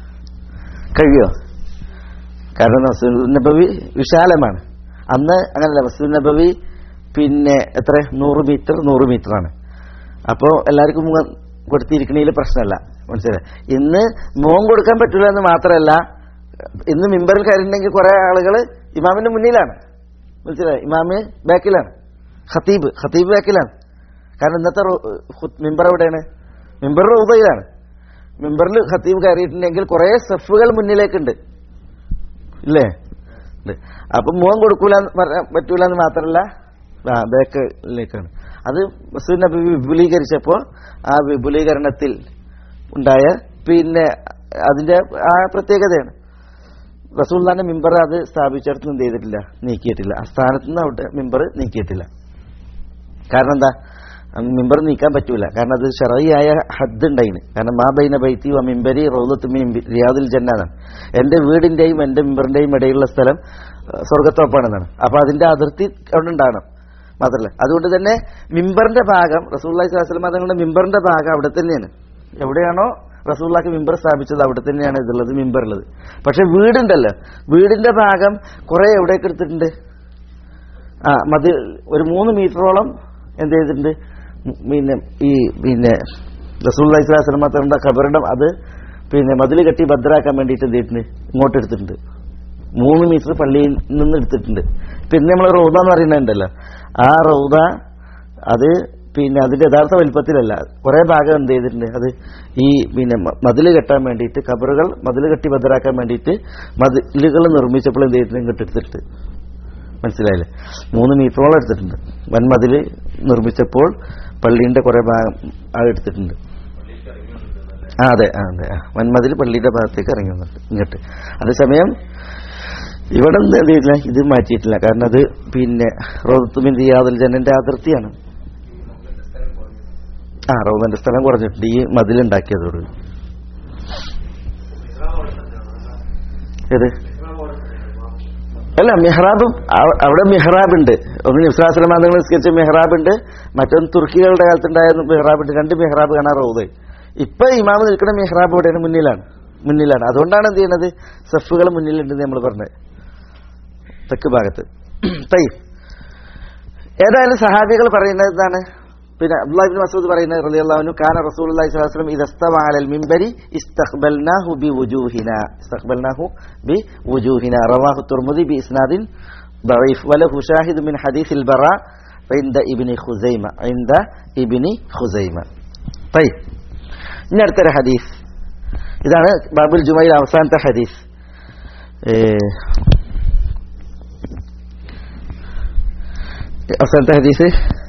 കഴിയോ കാരണം മസ്ജിദ് നബവി വിശാലമാണ് അന്ന് അങ്ങനല്ല മസ്ജിദ് നബവി പിന്നെ എത്ര നൂറ് മീറ്റർ നൂറ് മീറ്ററാണ് അപ്പോൾ എല്ലാവർക്കും മുഖം കൊടുത്തിരിക്കണതിൽ പ്രശ്നമല്ല മനസ്സിലായി ഇന്ന് മുഖം കൊടുക്കാൻ പറ്റില്ല എന്ന് മാത്രമല്ല ഇന്ന് മിമ്പറിൽ കയറിയിട്ടുണ്ടെങ്കിൽ കുറെ ആളുകൾ ഇമാമിന്റെ മുന്നിലാണ് മനസ്സിലായി ഇമാമ് ബാക്കിലാണ് ഖത്തീബ് ഖത്തീബ് ബാക്കിലാണ് കാരണം ഇന്നത്തെ റോ- ഹു- മിമ്പർ എവിടെയാണ് മിമ്പർ റൗദയിലാണ് മിമ്പറിൽ ഖത്തീബ് കയറിയിട്ടുണ്ടെങ്കിൽ കുറെ സെഫുകൾ മുന്നിലേക്കുണ്ട് ഇല്ലേ ഉണ്ട് അപ്പം മുഖം കൊടുക്കൂല എന്ന് പറയാൻ പറ്റൂല എന്ന് മാത്രമല്ല ആ ബേക്കിലേക്കാണ് അത് മസൂദ് നബി വിപുലീകരിച്ചപ്പോൾ ആ വിപുലീകരണത്തിൽ ഉണ്ടായ പിന്നെ അതിന്റെ ആ പ്രത്യേകതയാണ് റസൂൽദാന്റെ മിമ്പർ അത് സ്ഥാപിച്ചിടത്ത് എന്ത് ചെയ്തിട്ടില്ല നീക്കിയിട്ടില്ല ആ സ്ഥാനത്ത് നിന്ന് അവിടെ മിമ്പർ നീക്കിയിട്ടില്ല കാരണം എന്താ മിമ്പർ നീക്കാൻ പറ്റൂല കാരണം അത് ഷറയായ ഹദ് ഉണ്ടായിന് കാരണം മാ ബൈന ബൈത്തി വ മിമ്പരി റൗലത്ത് മിൻ റിയാദുൽ ജന്നാണ് എന്റെ വീടിന്റെയും എന്റെ മിമ്പറിന്റെയും ഇടയിലുള്ള സ്ഥലം ഏഹ്, സ്വർഗത്തോപ്പാണെന്നാണ് അപ്പൊ അതിന്റെ അതിർത്തി അവിടെ ഉണ്ടാകണം മാത്രമല്ല അതുകൊണ്ട് തന്നെ മിമ്പറിന്റെ ഭാഗം റസൂള്ളി സ്വലം തങ്ങളുടെ മിമ്പറിന്റെ ഭാഗം അവിടെ തന്നെയാണ് എവിടെയാണോ റസൂള്ളാക്ക് മിമ്പർ സ്ഥാപിച്ചത് അവിടെ തന്നെയാണ് ഇതുള്ളത് മിമ്പറുള്ളത് പക്ഷെ വീടുണ്ടല്ലോ വീടിന്റെ ഭാഗം കുറെ എവിടേക്ക് എടുത്തിട്ടുണ്ട് ആ മതി ഒരു മൂന്ന് മീറ്ററോളം എന്ത് ചെയ്തിട്ടുണ്ട് ഉം, പിന്നെ ഈ പിന്നെ റസൂൽ ഇസ്ലാസ്ലമ തങ്ങളുടെ ഖബറിടം അത് പിന്നെ മതിൽ കെട്ടി ഭദ്രാക്കാൻ വേണ്ടിയിട്ട് എന്ത് ചെയ്തിട്ടുണ്ട് ഇങ്ങോട്ട് എടുത്തിട്ടുണ്ട് മൂന്ന് മീറ്റർ പള്ളിയിൽ നിന്ന് എടുത്തിട്ടുണ്ട് പിന്നെ നമ്മൾ റൗദ എന്ന് പറയുന്നുണ്ടല്ലോ ആ റൗദ അത് പിന്നെ അതിന്റെ യഥാർത്ഥ വലിപ്പത്തിലല്ല കുറെ ഭാഗം എന്ത് ചെയ്തിട്ടുണ്ട് അത് ഈ പിന്നെ മതിൽ കെട്ടാൻ വേണ്ടിയിട്ട് ഖബറുകൾ മതിൽ കെട്ടി ഭദ്രാക്കാൻ വേണ്ടിയിട്ട് മതിലുകൾ നിർമ്മിച്ചപ്പോൾ എന്ത് ചെയ്തിട്ടുണ്ട് ഇങ്ങോട്ട് എടുത്തിട്ട് മനസ്സിലായില്ലേ മൂന്ന് മീറ്ററോളം എടുത്തിട്ടുണ്ട് വൻമതിൽ നിർമ്മിച്ചപ്പോൾ പള്ളീന്റെ കുറെ ഭാഗം അത് എടുത്തിട്ടുണ്ട് ആ അതെ ആ, അതെ ആ. വൻമതിൽ പള്ളിയുടെ ഭാഗത്തേക്ക് ഇറങ്ങി വന്നിട്ട് ഇങ്ങോട്ട് അതേസമയം ഇവിടെ എന്ത് ചെയ്തിട്ടില്ല ഇത് മാറ്റിയിട്ടില്ല കാരണം അത് പിന്നെ റോത്തുമിൻ റിയാദുൽ ജനന്റെ അതിർത്തിയാണ് ആ റൗദന്റെ സ്ഥലം കുറഞ്ഞിട്ടുണ്ട് ഈ മതിലുണ്ടാക്കിയതോട് ഏത് അല്ല മെഹ്റാബും അവ- അവിടെ മെഹ്റാബ് ഉണ്ട് ഒന്ന് നിസ്ലാസ്ലമാങ്ങൾ നിസ്കരിച്ച മെഹ്റാബ് ഉണ്ട് മറ്റൊന്ന് തുർക്കികളുടെ കാലത്തുണ്ടായ മെഹ്റാബ് ഉണ്ട് രണ്ട് മെഹ്റാബ് കാണാൻ റൗദ് ഇപ്പൊ ഇമാമ് നിൽക്കുന്ന മെഹ്റാബ് എവിടെയാണ് മുന്നിലാണ് മുന്നിലാണ് അതുകൊണ്ടാണ് എന്ത് ചെയ്യുന്നത് സഫുകൾ മുന്നിലുണ്ടെന്ന് നമ്മൾ പറഞ്ഞത് തെക്ക് ഭാഗത്ത് തൈ ഏതായാലും സഹാബികൾ പറയുന്നത് എന്താണ് പിന്നെ അബ്ദുല്ലാഹിബിൻ മസൂദ് പറയുന്നത് റളിയല്ലാഹു കാന റസൂലുള്ളാഹി സ്വല്ലല്ലാഹു അലൈഹി വസല്ലം ഇദസ്തവ അലൽ മിൻബരി ഇസ്തഖ്ബൽനാഹു ബിവുജൂഹിന ഇസ്തഖ്ബൽനാഹു ബിവുജൂഹിന റവാഹു തുർമുദി ബിഇസ്നാദിൻ ضعيف وله شاهد من حديث البراء عند ابن خزيمة عند ابن خزيمة طيب ഇനി അടുത്തൊരു ഹദീസ് ഇതാണ് ബാബുൽ ജുമയിൽ അവസാനത്തെ ഹദീസ് ഏഹ്, അവസാനത്തെ ഹദീസ്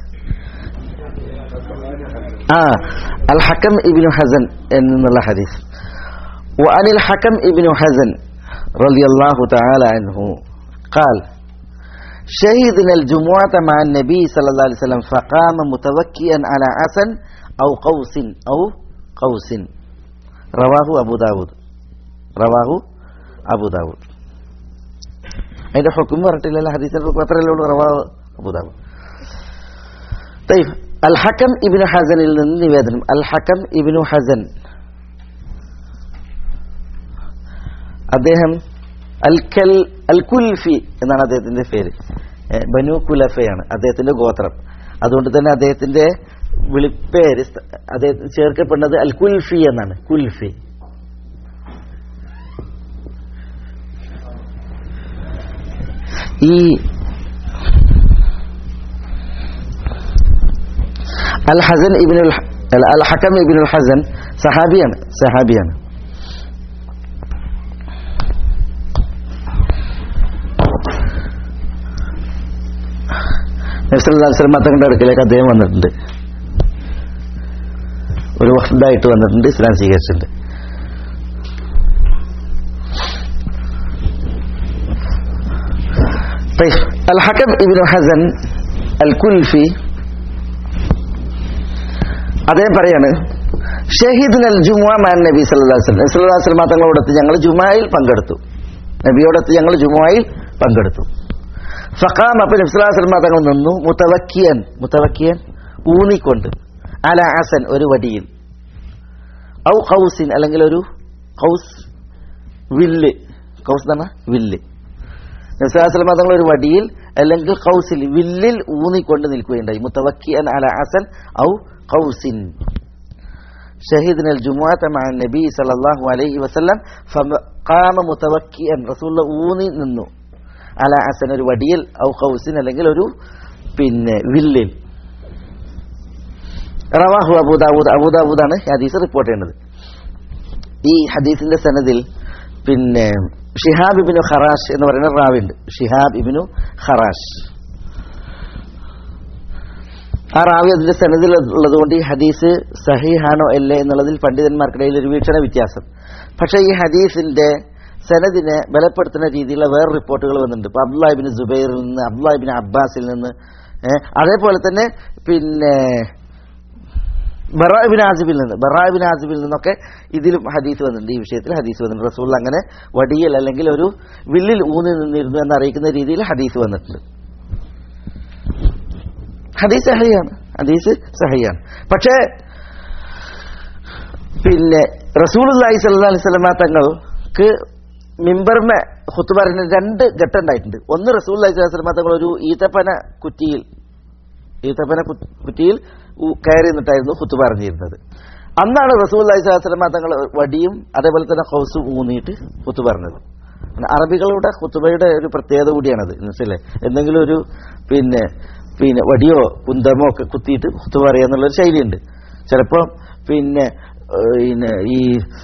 ആ അൽ ഹക്കം ഇബിനു ഹസൻ എന്നുള്ള ഹദീസ് وعن الحكم ابن حزن رضي الله تعالى عنه قال شهدنا الجمعة مع النبي صلى الله عليه وسلم فقام متوكئا على عسن أو قوس أو قوس رواه أبو داود رواه أبو داود അതിന്റെ ഹുക്കും പറഞ്ഞിട്ടില്ലല്ലോ ഹദീസിന്റെ ഹുക്കും അത്രയല്ലേ ഉള്ളൂ റവാ അബൂദാബ് طيب الحكم ابن ഹസനിൽ നിന്ന് നിവേദനം അൽ ഹക്കം ഇബ്നു ഹസൻ അദ്ദേഹം അൽ കൽ അൽ കുൽഫി എന്നാണ് അദ്ദേഹത്തിന്റെ പേര് ഏ, ബനു കുലഫയാണ് അദ്ദേഹത്തിന്റെ ഗോത്രം അതുകൊണ്ട് തന്നെ അദ്ദേഹത്തിന്റെ വിളിപ്പേര് സ്ഥ- അദ്ദേഹം ചേർക്കപ്പെടുന്നത് അൽ കുൽഫി എന്നാണ് കുൽഫി ഈ അൽ ഹസൻ ഇബിനുൽ അല്ല, അൽ ഹക്കം ഇബിനുൽ ഹസൻ സഹാബിയാണ് സഹാബിയാണ് നബ്സല്ലാസ്ലം തങ്ങളുടെ അടുക്കലേക്ക് അദ്ദേഹം വന്നിട്ടുണ്ട് ഒരു വഫ്ദായിട്ട് വന്നിട്ടുണ്ട് ഇസ്ലാം സ്വീകരിച്ചിട്ടുണ്ട് طيب الحكم ابن حزن الكلفي അദ്ദേഹം പറയാണ് ഷഹീദ് അൽ ജുമുഅ മാൻ നബി സല്ലല്ലാഹു അലൈഹി വസല്ലം സല്ലല്ലാഹു അലൈഹി വസല്ലം തങ്ങളോടൊത്ത് ഞങ്ങൾ ജുമുഅയിൽ പങ്കെടുത്തു നബിയോടൊത്ത് ഞങ്ങൾ ജുമുഅയിൽ പങ്കെടുത്തു ഫഖാം അപ്പോൾ നബി സല്ലല്ലാഹു അലൈഹി വസല്ലം തങ്ങൾ നിന്നു മുതവക്കിയൻ മുതവക്കിയൻ ഊന്നിക്കൊണ്ട് അല അസൻ ഒരു വടിയിൽ ഔ ഖൗസിൻ അല്ലെങ്കിൽ ഒരു ഖൗസ് വില്ല് ഖൗസ് എന്ന് പറഞ്ഞാൽ വില്ല് നബ്സാസ്ലമ തങ്ങൾ ഒരു വടിയിൽ അല്ലെങ്കിൽ കൗസിൽ വില്ലിൽ ഊന്നിക്കൊണ്ട് നിൽക്കുകയുണ്ടായി മുത്തവക്കിയൻ അല അസൻ ഔ കൗസിൻ ഷഹീദിനൽ ജുമുഅത്ത മഅ നബി സല്ലല്ലാഹു അലൈഹി വസല്ലം ഫഖാമ മുതവക്കിയൻ റസൂലുള്ള ഊന്നി നിന്നു അല അസൻ ഒരു വടിയിൽ ഔ കൗസിൻ അല്ലെങ്കിൽ ഒരു പിന്നെ വില്ലിൽ റവാഹു അബൂദാവൂദ് അബൂദാവൂദാണ് ഈ ഹദീസ് റിപ്പോർട്ട് ചെയ്യുന്നത് ഈ ഹദീസിന്റെ സനദിൽ പിന്നെ ഷിഹാബ് ഇബിനു ഖറാഷ് എന്ന് പറയുന്ന റാവിണ്ട് ഷിഹാബ് ഇബിനു ഖറാഷ് ആ റാവി അതിന്റെ സനദിൽ ഉള്ളതുകൊണ്ട് ഈ ഹദീസ് സഹിഹാണോ അല്ലേ എന്നുള്ളതിൽ പണ്ഡിതന്മാർക്കിടയിൽ ഒരു വീക്ഷണ വ്യത്യാസം പക്ഷേ ഈ ഹദീസിന്റെ സനദിനെ ബലപ്പെടുത്തുന്ന രീതിയിലുള്ള വേറെ റിപ്പോർട്ടുകൾ വന്നിട്ടുണ്ട് ഇപ്പൊ അബ്ദുല്ലാഹിബിൻ ജുബൈറിൽ നിന്ന് അബ്ദുല്ലാഹിബിൻ അബ്ബാസിൽ നിന്ന് ഏ, അതേപോലെ തന്നെ പിന്നെ ബറാബിൻ ആസിബിൽ നിന്ന് ബറാബിൻ ആസിബിൽ നിന്നൊക്കെ ഇതിലും ഹദീസ് വന്നിട്ടുണ്ട് ഈ വിഷയത്തിൽ ഹദീസ് വന്നിട്ടുണ്ട് റസൂൽ അങ്ങനെ വടിയിൽ അല്ലെങ്കിൽ ഒരു വില്ലിൽ ഊന്നി നിന്നിരുന്നു എന്ന് അറിയിക്കുന്ന രീതിയിൽ ഹദീസ് വന്നിട്ടുണ്ട് ഹദീസ് സഹയാണ് ഹദീസ് സഹയാണ് പക്ഷേ പിന്നെ റസൂൽ അലൈഹി സ്വല്ലാ അലൈഹി സ്വലമ തങ്ങൾക്ക് മിമ്പർമ ഹുത്തുബറിന് രണ്ട് ഘട്ടം ഉണ്ടായിട്ടുണ്ട് ഒന്ന് റസൂൽ അലൈഹി സ്വലാഹു സ്വലമ തങ്ങൾ ഒരു ഈത്തപ്പന കുറ്റിയിൽ ഈത്തപ്പന കു- കുറ്റിയിൽ ഉ- കയറി നിന്നിട്ടായിരുന്നു ഹുത്തു പറഞ്ഞിരുന്നത് അന്നാണ് റസൂൽ അലൈഹി സ്വലാഹു സ്വലമ തങ്ങൾ വടിയും അതേപോലെ തന്നെ ഹൗസും ഊന്നിയിട്ട് ഹുത്തു പറഞ്ഞത് അറബികളുടെ ഹുത്തുബയുടെ ഒരു പ്രത്യേകത കൂടിയാണത് മനസ്സിലെ എന്തെങ്കിലും ഒരു പിന്നെ പിന്നെ വടിയോ കുന്തമോ ഒക്കെ കുത്തിയിട്ട് ഹുത്തു പറയുക എന്നുള്ളൊരു ശൈലിയുണ്ട് ചിലപ്പോൾ പിന്നെ ഏഹ്, പിന്നെ ഈ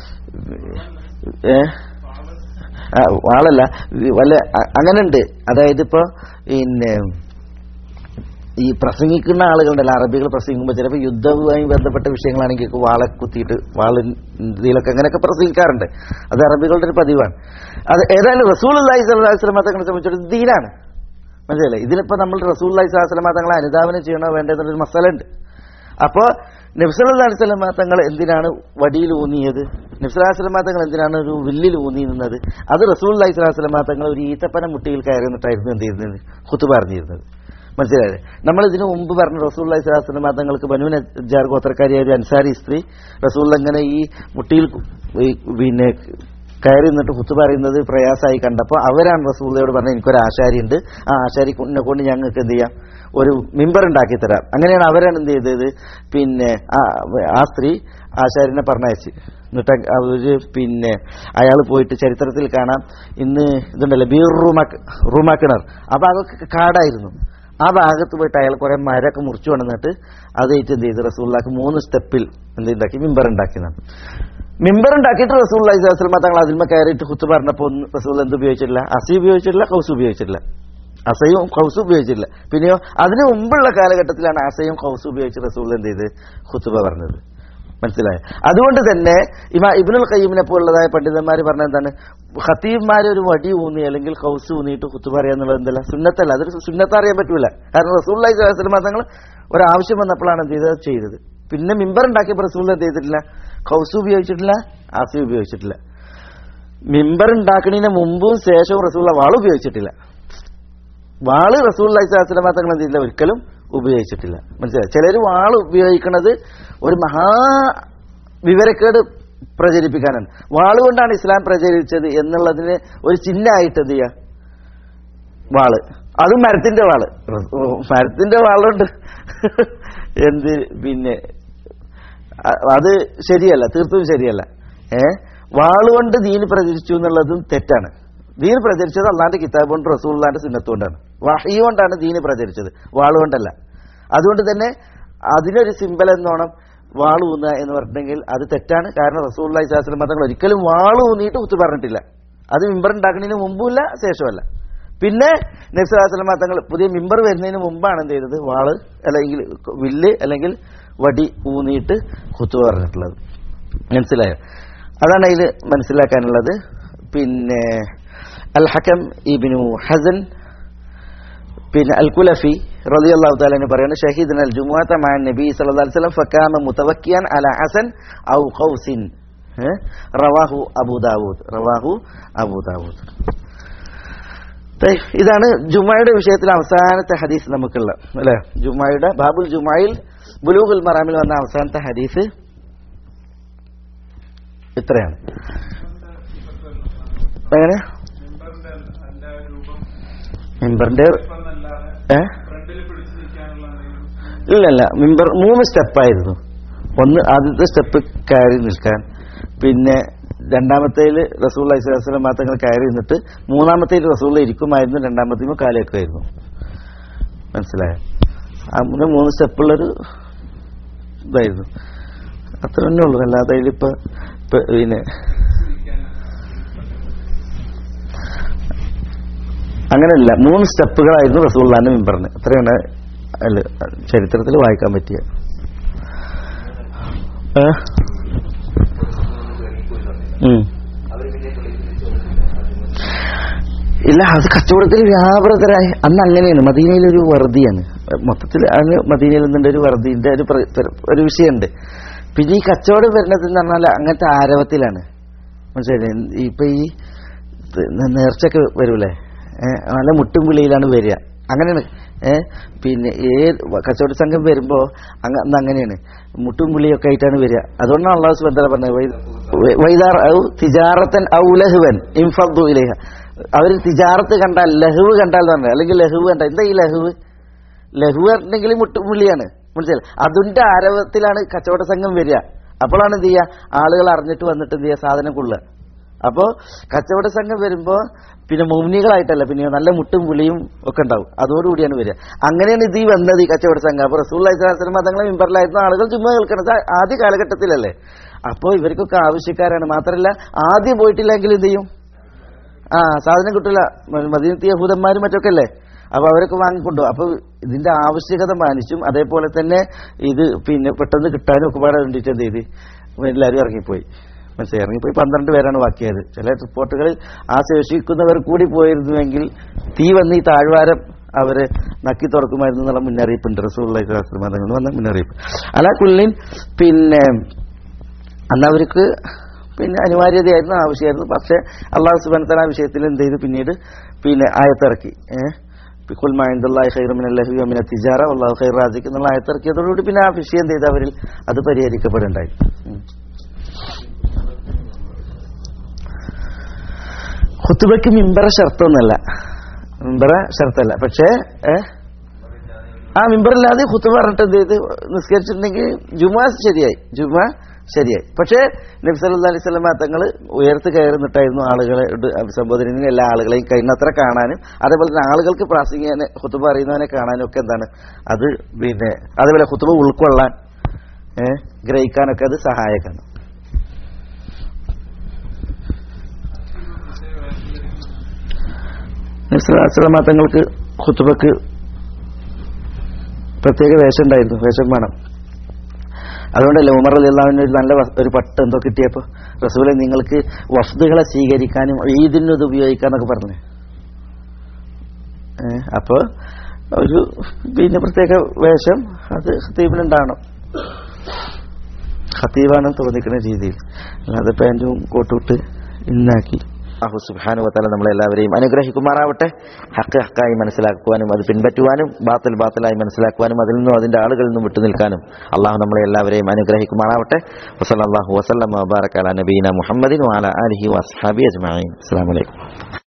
ഏ ആ, വാളല്ല ഈ വല്ല അ- അങ്ങനെ ഉണ്ട് അതായത് ഇപ്പൊ പിന്നെ ഈ പ്രസംഗിക്കുന്ന ആളുകളുണ്ടല്ലോ അറബികൾ പ്രസംഗിക്കുമ്പോൾ ചിലപ്പോൾ യുദ്ധവുമായി ബന്ധപ്പെട്ട വിഷയങ്ങളാണെങ്കിൽ വാളെ കുത്തിയിട്ട് വാള് ഇതിലൊക്കെ അങ്ങനെയൊക്കെ പ്രസംഗിക്കാറുണ്ട് അത് അറബികളുടെ ഒരു പതിവാണ് അത് ഏതായാലും റസൂൽ അള്ളാഹി സ്വലാസ്ലമ തങ്ങളെ സംബന്ധിച്ചിടത്തോളം ദീനാണ് മനസ്സിലല്ലേ ഇതിലിപ്പോ നമ്മൾ റസൂൽ അള്ളാഹി സ്വലാസ്ലമ തങ്ങളെ അനുധാവനം ചെയ്യണോ വേണ്ടതെന്നൊരു മസാല ഉണ്ട് അപ്പോ നബ്സല്ലാ അലിസ്ലമ തങ്ങൾ എന്തിനാണ് വടിയിൽ ഊന്നിയത് നബ്സലാ സ്വലമ തങ്ങൾ എന്തിനാണ് ഒരു വില്ലിൽ ഊന്നി നിന്നത് അത് റസൂൽ അള്ളാഹി സ്വലാസ്ലമ തങ്ങൾ ഒരു ഈത്തപ്പന മുട്ടിയിൽ കയറി നിന്നിട്ടായിരുന്നു എന്ത് ചെയ്യുന്നത് കുത്തു പറഞ്ഞിരുന്നത് മനസ്സിലായത് നമ്മൾ ഇതിനു മുമ്പ് പറഞ്ഞ റസൂൽ അള്ളാഹി സ്വലാസ്ലമ തങ്ങൾക്ക് ബനു നജാർ ഗോത്രക്കാരിയായ ഒരു അൻസാരി സ്ത്രീ റസൂൽ അങ്ങനെ ഈ മുട്ടിയിൽ കു- ഈ പിന്നെ കയറി നിന്നിട്ട് കുത്തു പറയുന്നത് പ്രയാസമായി കണ്ടപ്പോൾ അവരാണ് റസൂള്ളയോട് പറഞ്ഞത് എനിക്കൊരു ആശാരി ഉണ്ട് ആ ആശാരി കൊണ്ടിനെ കൊണ്ട് ഞങ്ങൾക്ക് എന്ത് ചെയ്യാം ഒരു മിമ്പർ ഉണ്ടാക്കി തരാം അങ്ങനെയാണ് അവരാണ് എന്ത് ചെയ്തത് പിന്നെ ആ ആ സ്ത്രീ ആശാരിനെ പറഞ്ഞയച്ച് എന്നിട്ട് അവര് പിന്നെ അയാൾ പോയിട്ട് ചരിത്രത്തിൽ കാണാം ഇന്ന് ഇതുണ്ടല്ലോ ബീർ റൂമാക്ക് റൂമാക്കിണർ ആ ഭാഗമൊക്കെ കാടായിരുന്നു ആ ഭാഗത്ത് പോയിട്ട് അയാൾ കുറെ മരമൊക്കെ മുറിച്ചു കൊണ്ടുവന്നിട്ട് അത് ഏറ്റ് എന്ത് ചെയ്ത് റസൂള്ളാക്ക് മൂന്ന് സ്റ്റെപ്പിൽ എന്ത് ഉണ്ടാക്കി മിമ്പർ ഉണ്ടാക്കിയതാണ് മിമ്പർ ഉണ്ടാക്കിയിട്ട് റസൂൽ അലൈഹിസ്ലാം തങ്ങൾ അതിന്മ കയറിയിട്ട് കുത്തു പറഞ്ഞപ്പോൾ ഒന്നും റസൂൽ എന്ത് ഉപയോഗിച്ചിട്ടില്ല അസി ഉപയോഗിച്ചിട്ടില്ല കൗസ് ഉപയോഗിച്ചിട്ടില്ല അസയും കൗസും ഉപയോഗിച്ചിട്ടില്ല പിന്നെയോ അതിന് മുമ്പുള്ള കാലഘട്ടത്തിലാണ് അസയും കൗസും ഉപയോഗിച്ച് റസൂൽ എന്ത് ചെയ്ത് ഖുത്തുബ പറഞ്ഞത് മനസ്സിലായോ അതുകൊണ്ട് തന്നെ ഇമാ ഇബ്നുൽ ഖയ്യിമിനെ പോലുള്ളതായ പണ്ഡിതന്മാർ പറഞ്ഞ എന്താണ് ഖത്തീബ്മാരെ ഒരു വടി ഊന്നി അല്ലെങ്കിൽ കൗസ് ഊന്നിയിട്ട് കുത്തു പറയുക എന്നുള്ളത് എന്തല്ല സുന്നത്തല്ല അതൊരു സുന്നത്ത് അറിയാൻ പറ്റൂല കാരണം റസൂള്ളി സ്വലമ തങ്ങൾ ഒരാവശ്യം വന്നപ്പോഴാണ് എന്ത് ചെയ്തത് ചെയ്തത് പിന്നെ മിമ്പർ ഉണ്ടാക്കിയപ്പോൾ റസൂൽ എന്ത് ചെയ്തിട്ടില്ല കൗസ് ഉപയോഗിച്ചിട്ടില്ല ആസി ഉപയോഗിച്ചിട്ടില്ല മിമ്പർ ഉണ്ടാക്കണതിന് മുമ്പും ശേഷവും റസൂള്ള വാൾ ഉപയോഗിച്ചിട്ടില്ല വാള് റസൂൽ അലൈഹിസ്ലാം തങ്ങൾ എന്ത് ചെയ്തില്ല ഒരിക്കലും ഉപയോഗിച്ചിട്ടില്ല മനസ്സിലായി ചിലർ വാള് ഉപയോഗിക്കുന്നത് ഒരു മഹാ വിവരക്കേട് പ്രചരിപ്പിക്കാനാണ് വാള് കൊണ്ടാണ് ഇസ്ലാം പ്രചരിച്ചത് എന്നുള്ളതിന് ഒരു ചിഹ്നമായിട്ട് എന്ത് ചെയ്യുക വാള് അത് മരത്തിന്റെ വാള് ഓ, മരത്തിന്റെ വാളുണ്ട് എന്ത് പിന്നെ അ- അത് ശരിയല്ല തീർത്തും ശരിയല്ല ഏ വാളുകൊണ്ട് ദീന് പ്രചരിച്ചു എന്നുള്ളതും തെറ്റാണ് ദീന് പ്രചരിച്ചത് അള്ളാന്റെ കിതാബ് കൊണ്ട് റസൂള്ളാന്റെ സുന്നത്ത് കൊണ്ടാണ് വഹി കൊണ്ടാണ് ദീന് പ്രചരിച്ചത് വാളുകൊണ്ടല്ല അതുകൊണ്ട് തന്നെ അതിനൊരു സിമ്പൽ എന്നോണം വാള് ഊന്നുക എന്ന് പറഞ്ഞിട്ടുണ്ടെങ്കിൽ അത് തെറ്റാണ് കാരണം റസൂള്ളി ശാസ്ത്രം മതങ്ങൾ ഒരിക്കലും വാള് ഊന്നിയിട്ട് കുത്തു പറഞ്ഞിട്ടില്ല അത് മിമ്പർ ഉണ്ടാക്കുന്നതിന് മുമ്പുമില്ല ശേഷമല്ല പിന്നെ നബ്സുലാസ്ലമ തങ്ങൾ പുതിയ മിമ്പർ വരുന്നതിന് മുമ്പാണ് എന്ത് ചെയ്തത് വാള് അല്ലെങ്കിൽ വില്ല് അല്ലെങ്കിൽ വടി ഊന്നിയിട്ട് കുത്തു പറഞ്ഞിട്ടുള്ളത് മനസ്സിലായോ അതാണ് അതിൽ മനസ്സിലാക്കാനുള്ളത് പിന്നെ അൽ ഹക്കം ഇബിനു ഹസൻ പിന്നെ അൽ കുലഫി റലി അള്ളാഹു താലാന് പറയുന്നത് ഷഹീദ് അൽ ജുമുഅത്ത മാൻ നബി സല്ലല്ലാഹു അലൈഹി വസല്ലം ഫകാമ മുതവക്കിയാൻ അല ഹസൻ ഔ ഖൗസിൻ ഏ? റവാഹു അബൂ ദാവൂദ് റവാഹു അബൂ ദാവൂദ് തയ്യ്. ഇതാണ് ജുമായുടെ വിഷയത്തിൽ അവസാനത്തെ ഹദീസ് നമുക്കുള്ള അല്ലെ ജുമായുടെ ബാബുൽ ജുമായിൽ ബുലൂഖുൽ മറാമിൽ വന്ന അവസാനത്തെ ഹദീസ് ഇത്രയാണ് എങ്ങനെ മിമ്പറിന്റെ ഏ ഇല്ലല്ല മിമ്പർ മൂന്ന് സ്റ്റെപ്പായിരുന്നു ഒന്ന് ആദ്യത്തെ സ്റ്റെപ്പ് കയറി നിൽക്കാൻ പിന്നെ രണ്ടാമത്തേല് റസൂൽ അലൈഹിസ്ലാം മാത്രങ്ങൾ കയറി നിന്നിട്ട് മൂന്നാമത്തേൽ റസൂൾ ഇരിക്കുമായിരുന്നു രണ്ടാമത്തേലും കാലേക്കുമായിരുന്നു മനസ്സിലായോ അങ്ങനെ മൂന്ന് സ്റ്റെപ്പുള്ളൊരു ഇതായിരുന്നു അത്ര തന്നെ ഉള്ളു അല്ലാതെ അതിലിപ്പോ ഇപ്പൊ പിന്നെ അങ്ങനെയല്ല മൂന്ന് സ്റ്റെപ്പുകളായിരുന്നു റസൂള്ളാന്റെ മിമ്പറിന് അത്രയാണ് അല്ല ചരിത്രത്തിൽ വായിക്കാൻ പറ്റിയ ഏ? ഉം. ഇല്ല അത് കച്ചവടത്തിൽ വ്യാപൃതരായി അന്ന് അങ്ങനെയാണ് മദീനയിലൊരു വറുതിയാണ് മൊത്തത്തിൽ അന്ന് മദീനയിൽ നിന്നുണ്ട് ഒരു വറുതിന്റെ ഒരു പ്ര- പ്ര- ഒരു വിഷയമുണ്ട് പിന്നെ ഈ കച്ചവടം വരുന്നത് എന്ന് പറഞ്ഞാൽ അങ്ങനത്തെ ആരവത്തിലാണ് മനസ്സിലായി ഇപ്പൊ ഈ ത് നേർച്ചയൊക്കെ വരൂലേ ഏഹ് നല്ല മുട്ടും വിളിയിലാണ് വരിക അങ്ങനെയാണ് ഏഹ് പിന്നെ ഏത് കച്ചവട സംഘം വരുമ്പോ അങ്ങ അന്ന് അങ്ങനെയാണ് മുട്ടും വിളിയൊക്കെ ആയിട്ടാണ് വരിക അതുകൊണ്ടാണ് അള്ളാഹു സുബന്ധ പറഞ്ഞത് വൈ- വൈദാർ ഔ തിജാറത്തൻ ഔ ലഹുവൻ ഇൻഫദ്ദു ഇലൈഹ അവർ തിജാറത്ത് കണ്ടാൽ ലഹുവ് കണ്ടാൽ എന്ന് പറഞ്ഞത് അല്ലെങ്കിൽ ലഹുവ് കണ്ടാൽ എന്താ ഈ ലഹുവ് ലഹുവ് പറഞ്ഞെങ്കിൽ മുട്ടുമുള്ളിയാണ് മനസ്സിലായി അതിന്റെ ആരവത്തിലാണ് കച്ചവട സംഘം വരിക അപ്പോഴാണ് എന്ത് ചെയ്യുക ആളുകൾ അറിഞ്ഞിട്ട് വന്നിട്ട് എന്ത് ചെയ്യുക സാധനം കൊള്ളുക അപ്പോ കച്ചവട സംഘം വരുമ്പോ പിന്നെ മൗനികളായിട്ടല്ല പിന്നെ നല്ല മുട്ടും വിളിയും ഒക്കെ ഉണ്ടാവും അതോടുകൂടിയാണ് വരിക അങ്ങനെയാണ് ഇത് ഈ വന്നത് ഈ കച്ചവട സംഘം അപ്പൊ റസൂൽ അലൈഹിസ്ലാം തങ്ങളെ മിമ്പറിലായിരുന്ന ആളുകൾ ചുമ്മാ കേൾക്കണത് ആദ്യ കാലഘട്ടത്തിലല്ലേ അപ്പോൾ ഇവർക്കൊക്കെ ആവശ്യക്കാരാണ് മാത്രമല്ല ആദ്യം പോയിട്ടില്ലെങ്കിൽ എന്ത് ചെയ്യും ആ സാധനം കിട്ടില്ല മദീനത്തി യഹൂദന്മാരും മറ്റൊക്കെ അല്ലേ അപ്പൊ അവരൊക്കെ വാങ്ങിക്കൊണ്ടു അപ്പൊ ഇതിന്റെ ആവശ്യകത മാനിച്ചും അതേപോലെ തന്നെ ഇത് പിന്നെ പെട്ടെന്ന് കിട്ടാനും ഒക്കെ പാടെ വേണ്ടിയിട്ട് എന്ത് ചെയ്ത് എല്ലാവരും ഇറങ്ങിപ്പോയി മനസ്സിലായി ഇറങ്ങിപ്പോയി പന്ത്രണ്ട് പേരാണ് ബാക്കിയത് ചില റിപ്പോർട്ടുകളിൽ ആ ശേഷിക്കുന്നവർ കൂടി പോയിരുന്നുവെങ്കിൽ തീ വന്ന് ഈ താഴ്വാരം അവരെ നക്കി തുറക്കുമായിരുന്നു എന്നുള്ള മുന്നറിയിപ്പുണ്ട് റസൂള്ളി മതങ്ങൾ വന്ന മുന്നറിയിപ്പ് അല്ല കുല്ലിൻ പിന്നെ അന്ന് അവർക്ക് പിന്നെ അനിവാര്യതയായിരുന്നു ആവശ്യമായിരുന്നു പക്ഷേ അള്ളാഹു സുബാനത്തല ആ വിഷയത്തിൽ എന്ത് ചെയ്തു പിന്നീട് പിന്നെ ആയത്തിറക്കി ഏഹ് കുൽമായന്ദുല്ലാഹി ഖൈറുമിൻ അല്ലാഹു വമിന തിജാറ അള്ളാഹു ഖൈർ റാസിഖ് എന്നുള്ള ആയത്തിറക്കിയതോടുകൂടി പിന്നെ ആ വിഷയം എന്ത് ചെയ്ത് അവരിൽ അത് പരിഹരിക്കപ്പെടുണ്ടായി ഉം. ഖുത്തുബയ്ക്ക് മിമ്പറ ഷർത്തൊന്നല്ല മിമ്പറ ഷർത്തല്ല പക്ഷേ ഏഹ് ആ മിമ്പറില്ലാതെ ഖുത്തുബ പറഞ്ഞിട്ട് എന്ത് ചെയ്ത് നിസ്കരിച്ചിട്ടുണ്ടെങ്കിൽ ജുമാ ശരിയായി ജുമാ ശരിയായി പക്ഷേ നബി സല്ലല്ലാഹു അലൈഹി വസല്ലമ തങ്ങൾ ഉയർത്ത് കയറുന്നിട്ടായിരുന്നു ആളുകളെ അഭിസംബോധന എല്ലാ ആളുകളെയും കഴിയുന്നത്ര കാണാനും അതേപോലെ തന്നെ ആളുകൾക്ക് പ്രാസംഗികനെ ഖുത്തുബ അറിയുന്നവനെ കാണാനും ഒക്കെ എന്താണ് അത് പിന്നെ അതേപോലെ ഖുത്തുബ ഉൾക്കൊള്ളാൻ ഏഹ് ഗ്രഹിക്കാനൊക്കെ അത് സഹായകമാണ് നബി സല്ലല്ലാഹു അലൈഹി വസല്ലമ തങ്ങൾക്ക് ഖുത്തുബക്ക് പ്രത്യേക വേഷം ഉണ്ടായിരുന്നു വേഷം വേണം അതുകൊണ്ടല്ലേ ഉമർ അലി അള്ളാഹുവിന് ഒരു നല്ല വസ്- ഒരു പട്ട് എന്തോ കിട്ടിയപ്പോൾ റസൂലെ നിങ്ങൾക്ക് വസ്തുക്കളെ സ്വീകരിക്കാനും ഈദിനും ഇത് ഉപയോഗിക്കാന്നൊക്കെ പറഞ്ഞു ഏഹ് അപ്പോൾ ഒരു പിന്നെ പ്രത്യേക വേഷം അത് ഖത്തീബിനുണ്ടാവണം ഖത്തീബാണെന്ന് തോന്നിക്കുന്ന രീതിയിൽ അല്ലാതെ പാൻറ്റും കോട്ടുവിട്ട് ഇന്നാക്കി അഹു സുബാനു വത്താല നമ്മളെല്ലാവരെയും അനുഗ്രഹിക്കുമാറാവട്ടെ ഹക്ക് ഹക്കായി മനസ്സിലാക്കുവാനും അത് പിൻപറ്റുവാനും ബാത്തിൽ ബാത്തിലായി മനസ്സിലാക്കുവാനും അതിൽ നിന്നും അതിന്റെ ആളുകളിൽ നിന്നും വിട്ടു നിൽക്കാനും അള്ളാഹു നമ്മളെ എല്ലാവരെയും അനുഗ്രഹിക്കുമാറാവട്ടെ വസല്ലാഹു വസ്ലം വബാറക്കാല നബീന മുഹമ്മദിൻ വാല അലഹി വസ്ഹാബി അജ്മാൻ അസ്സാം വലൈക്കും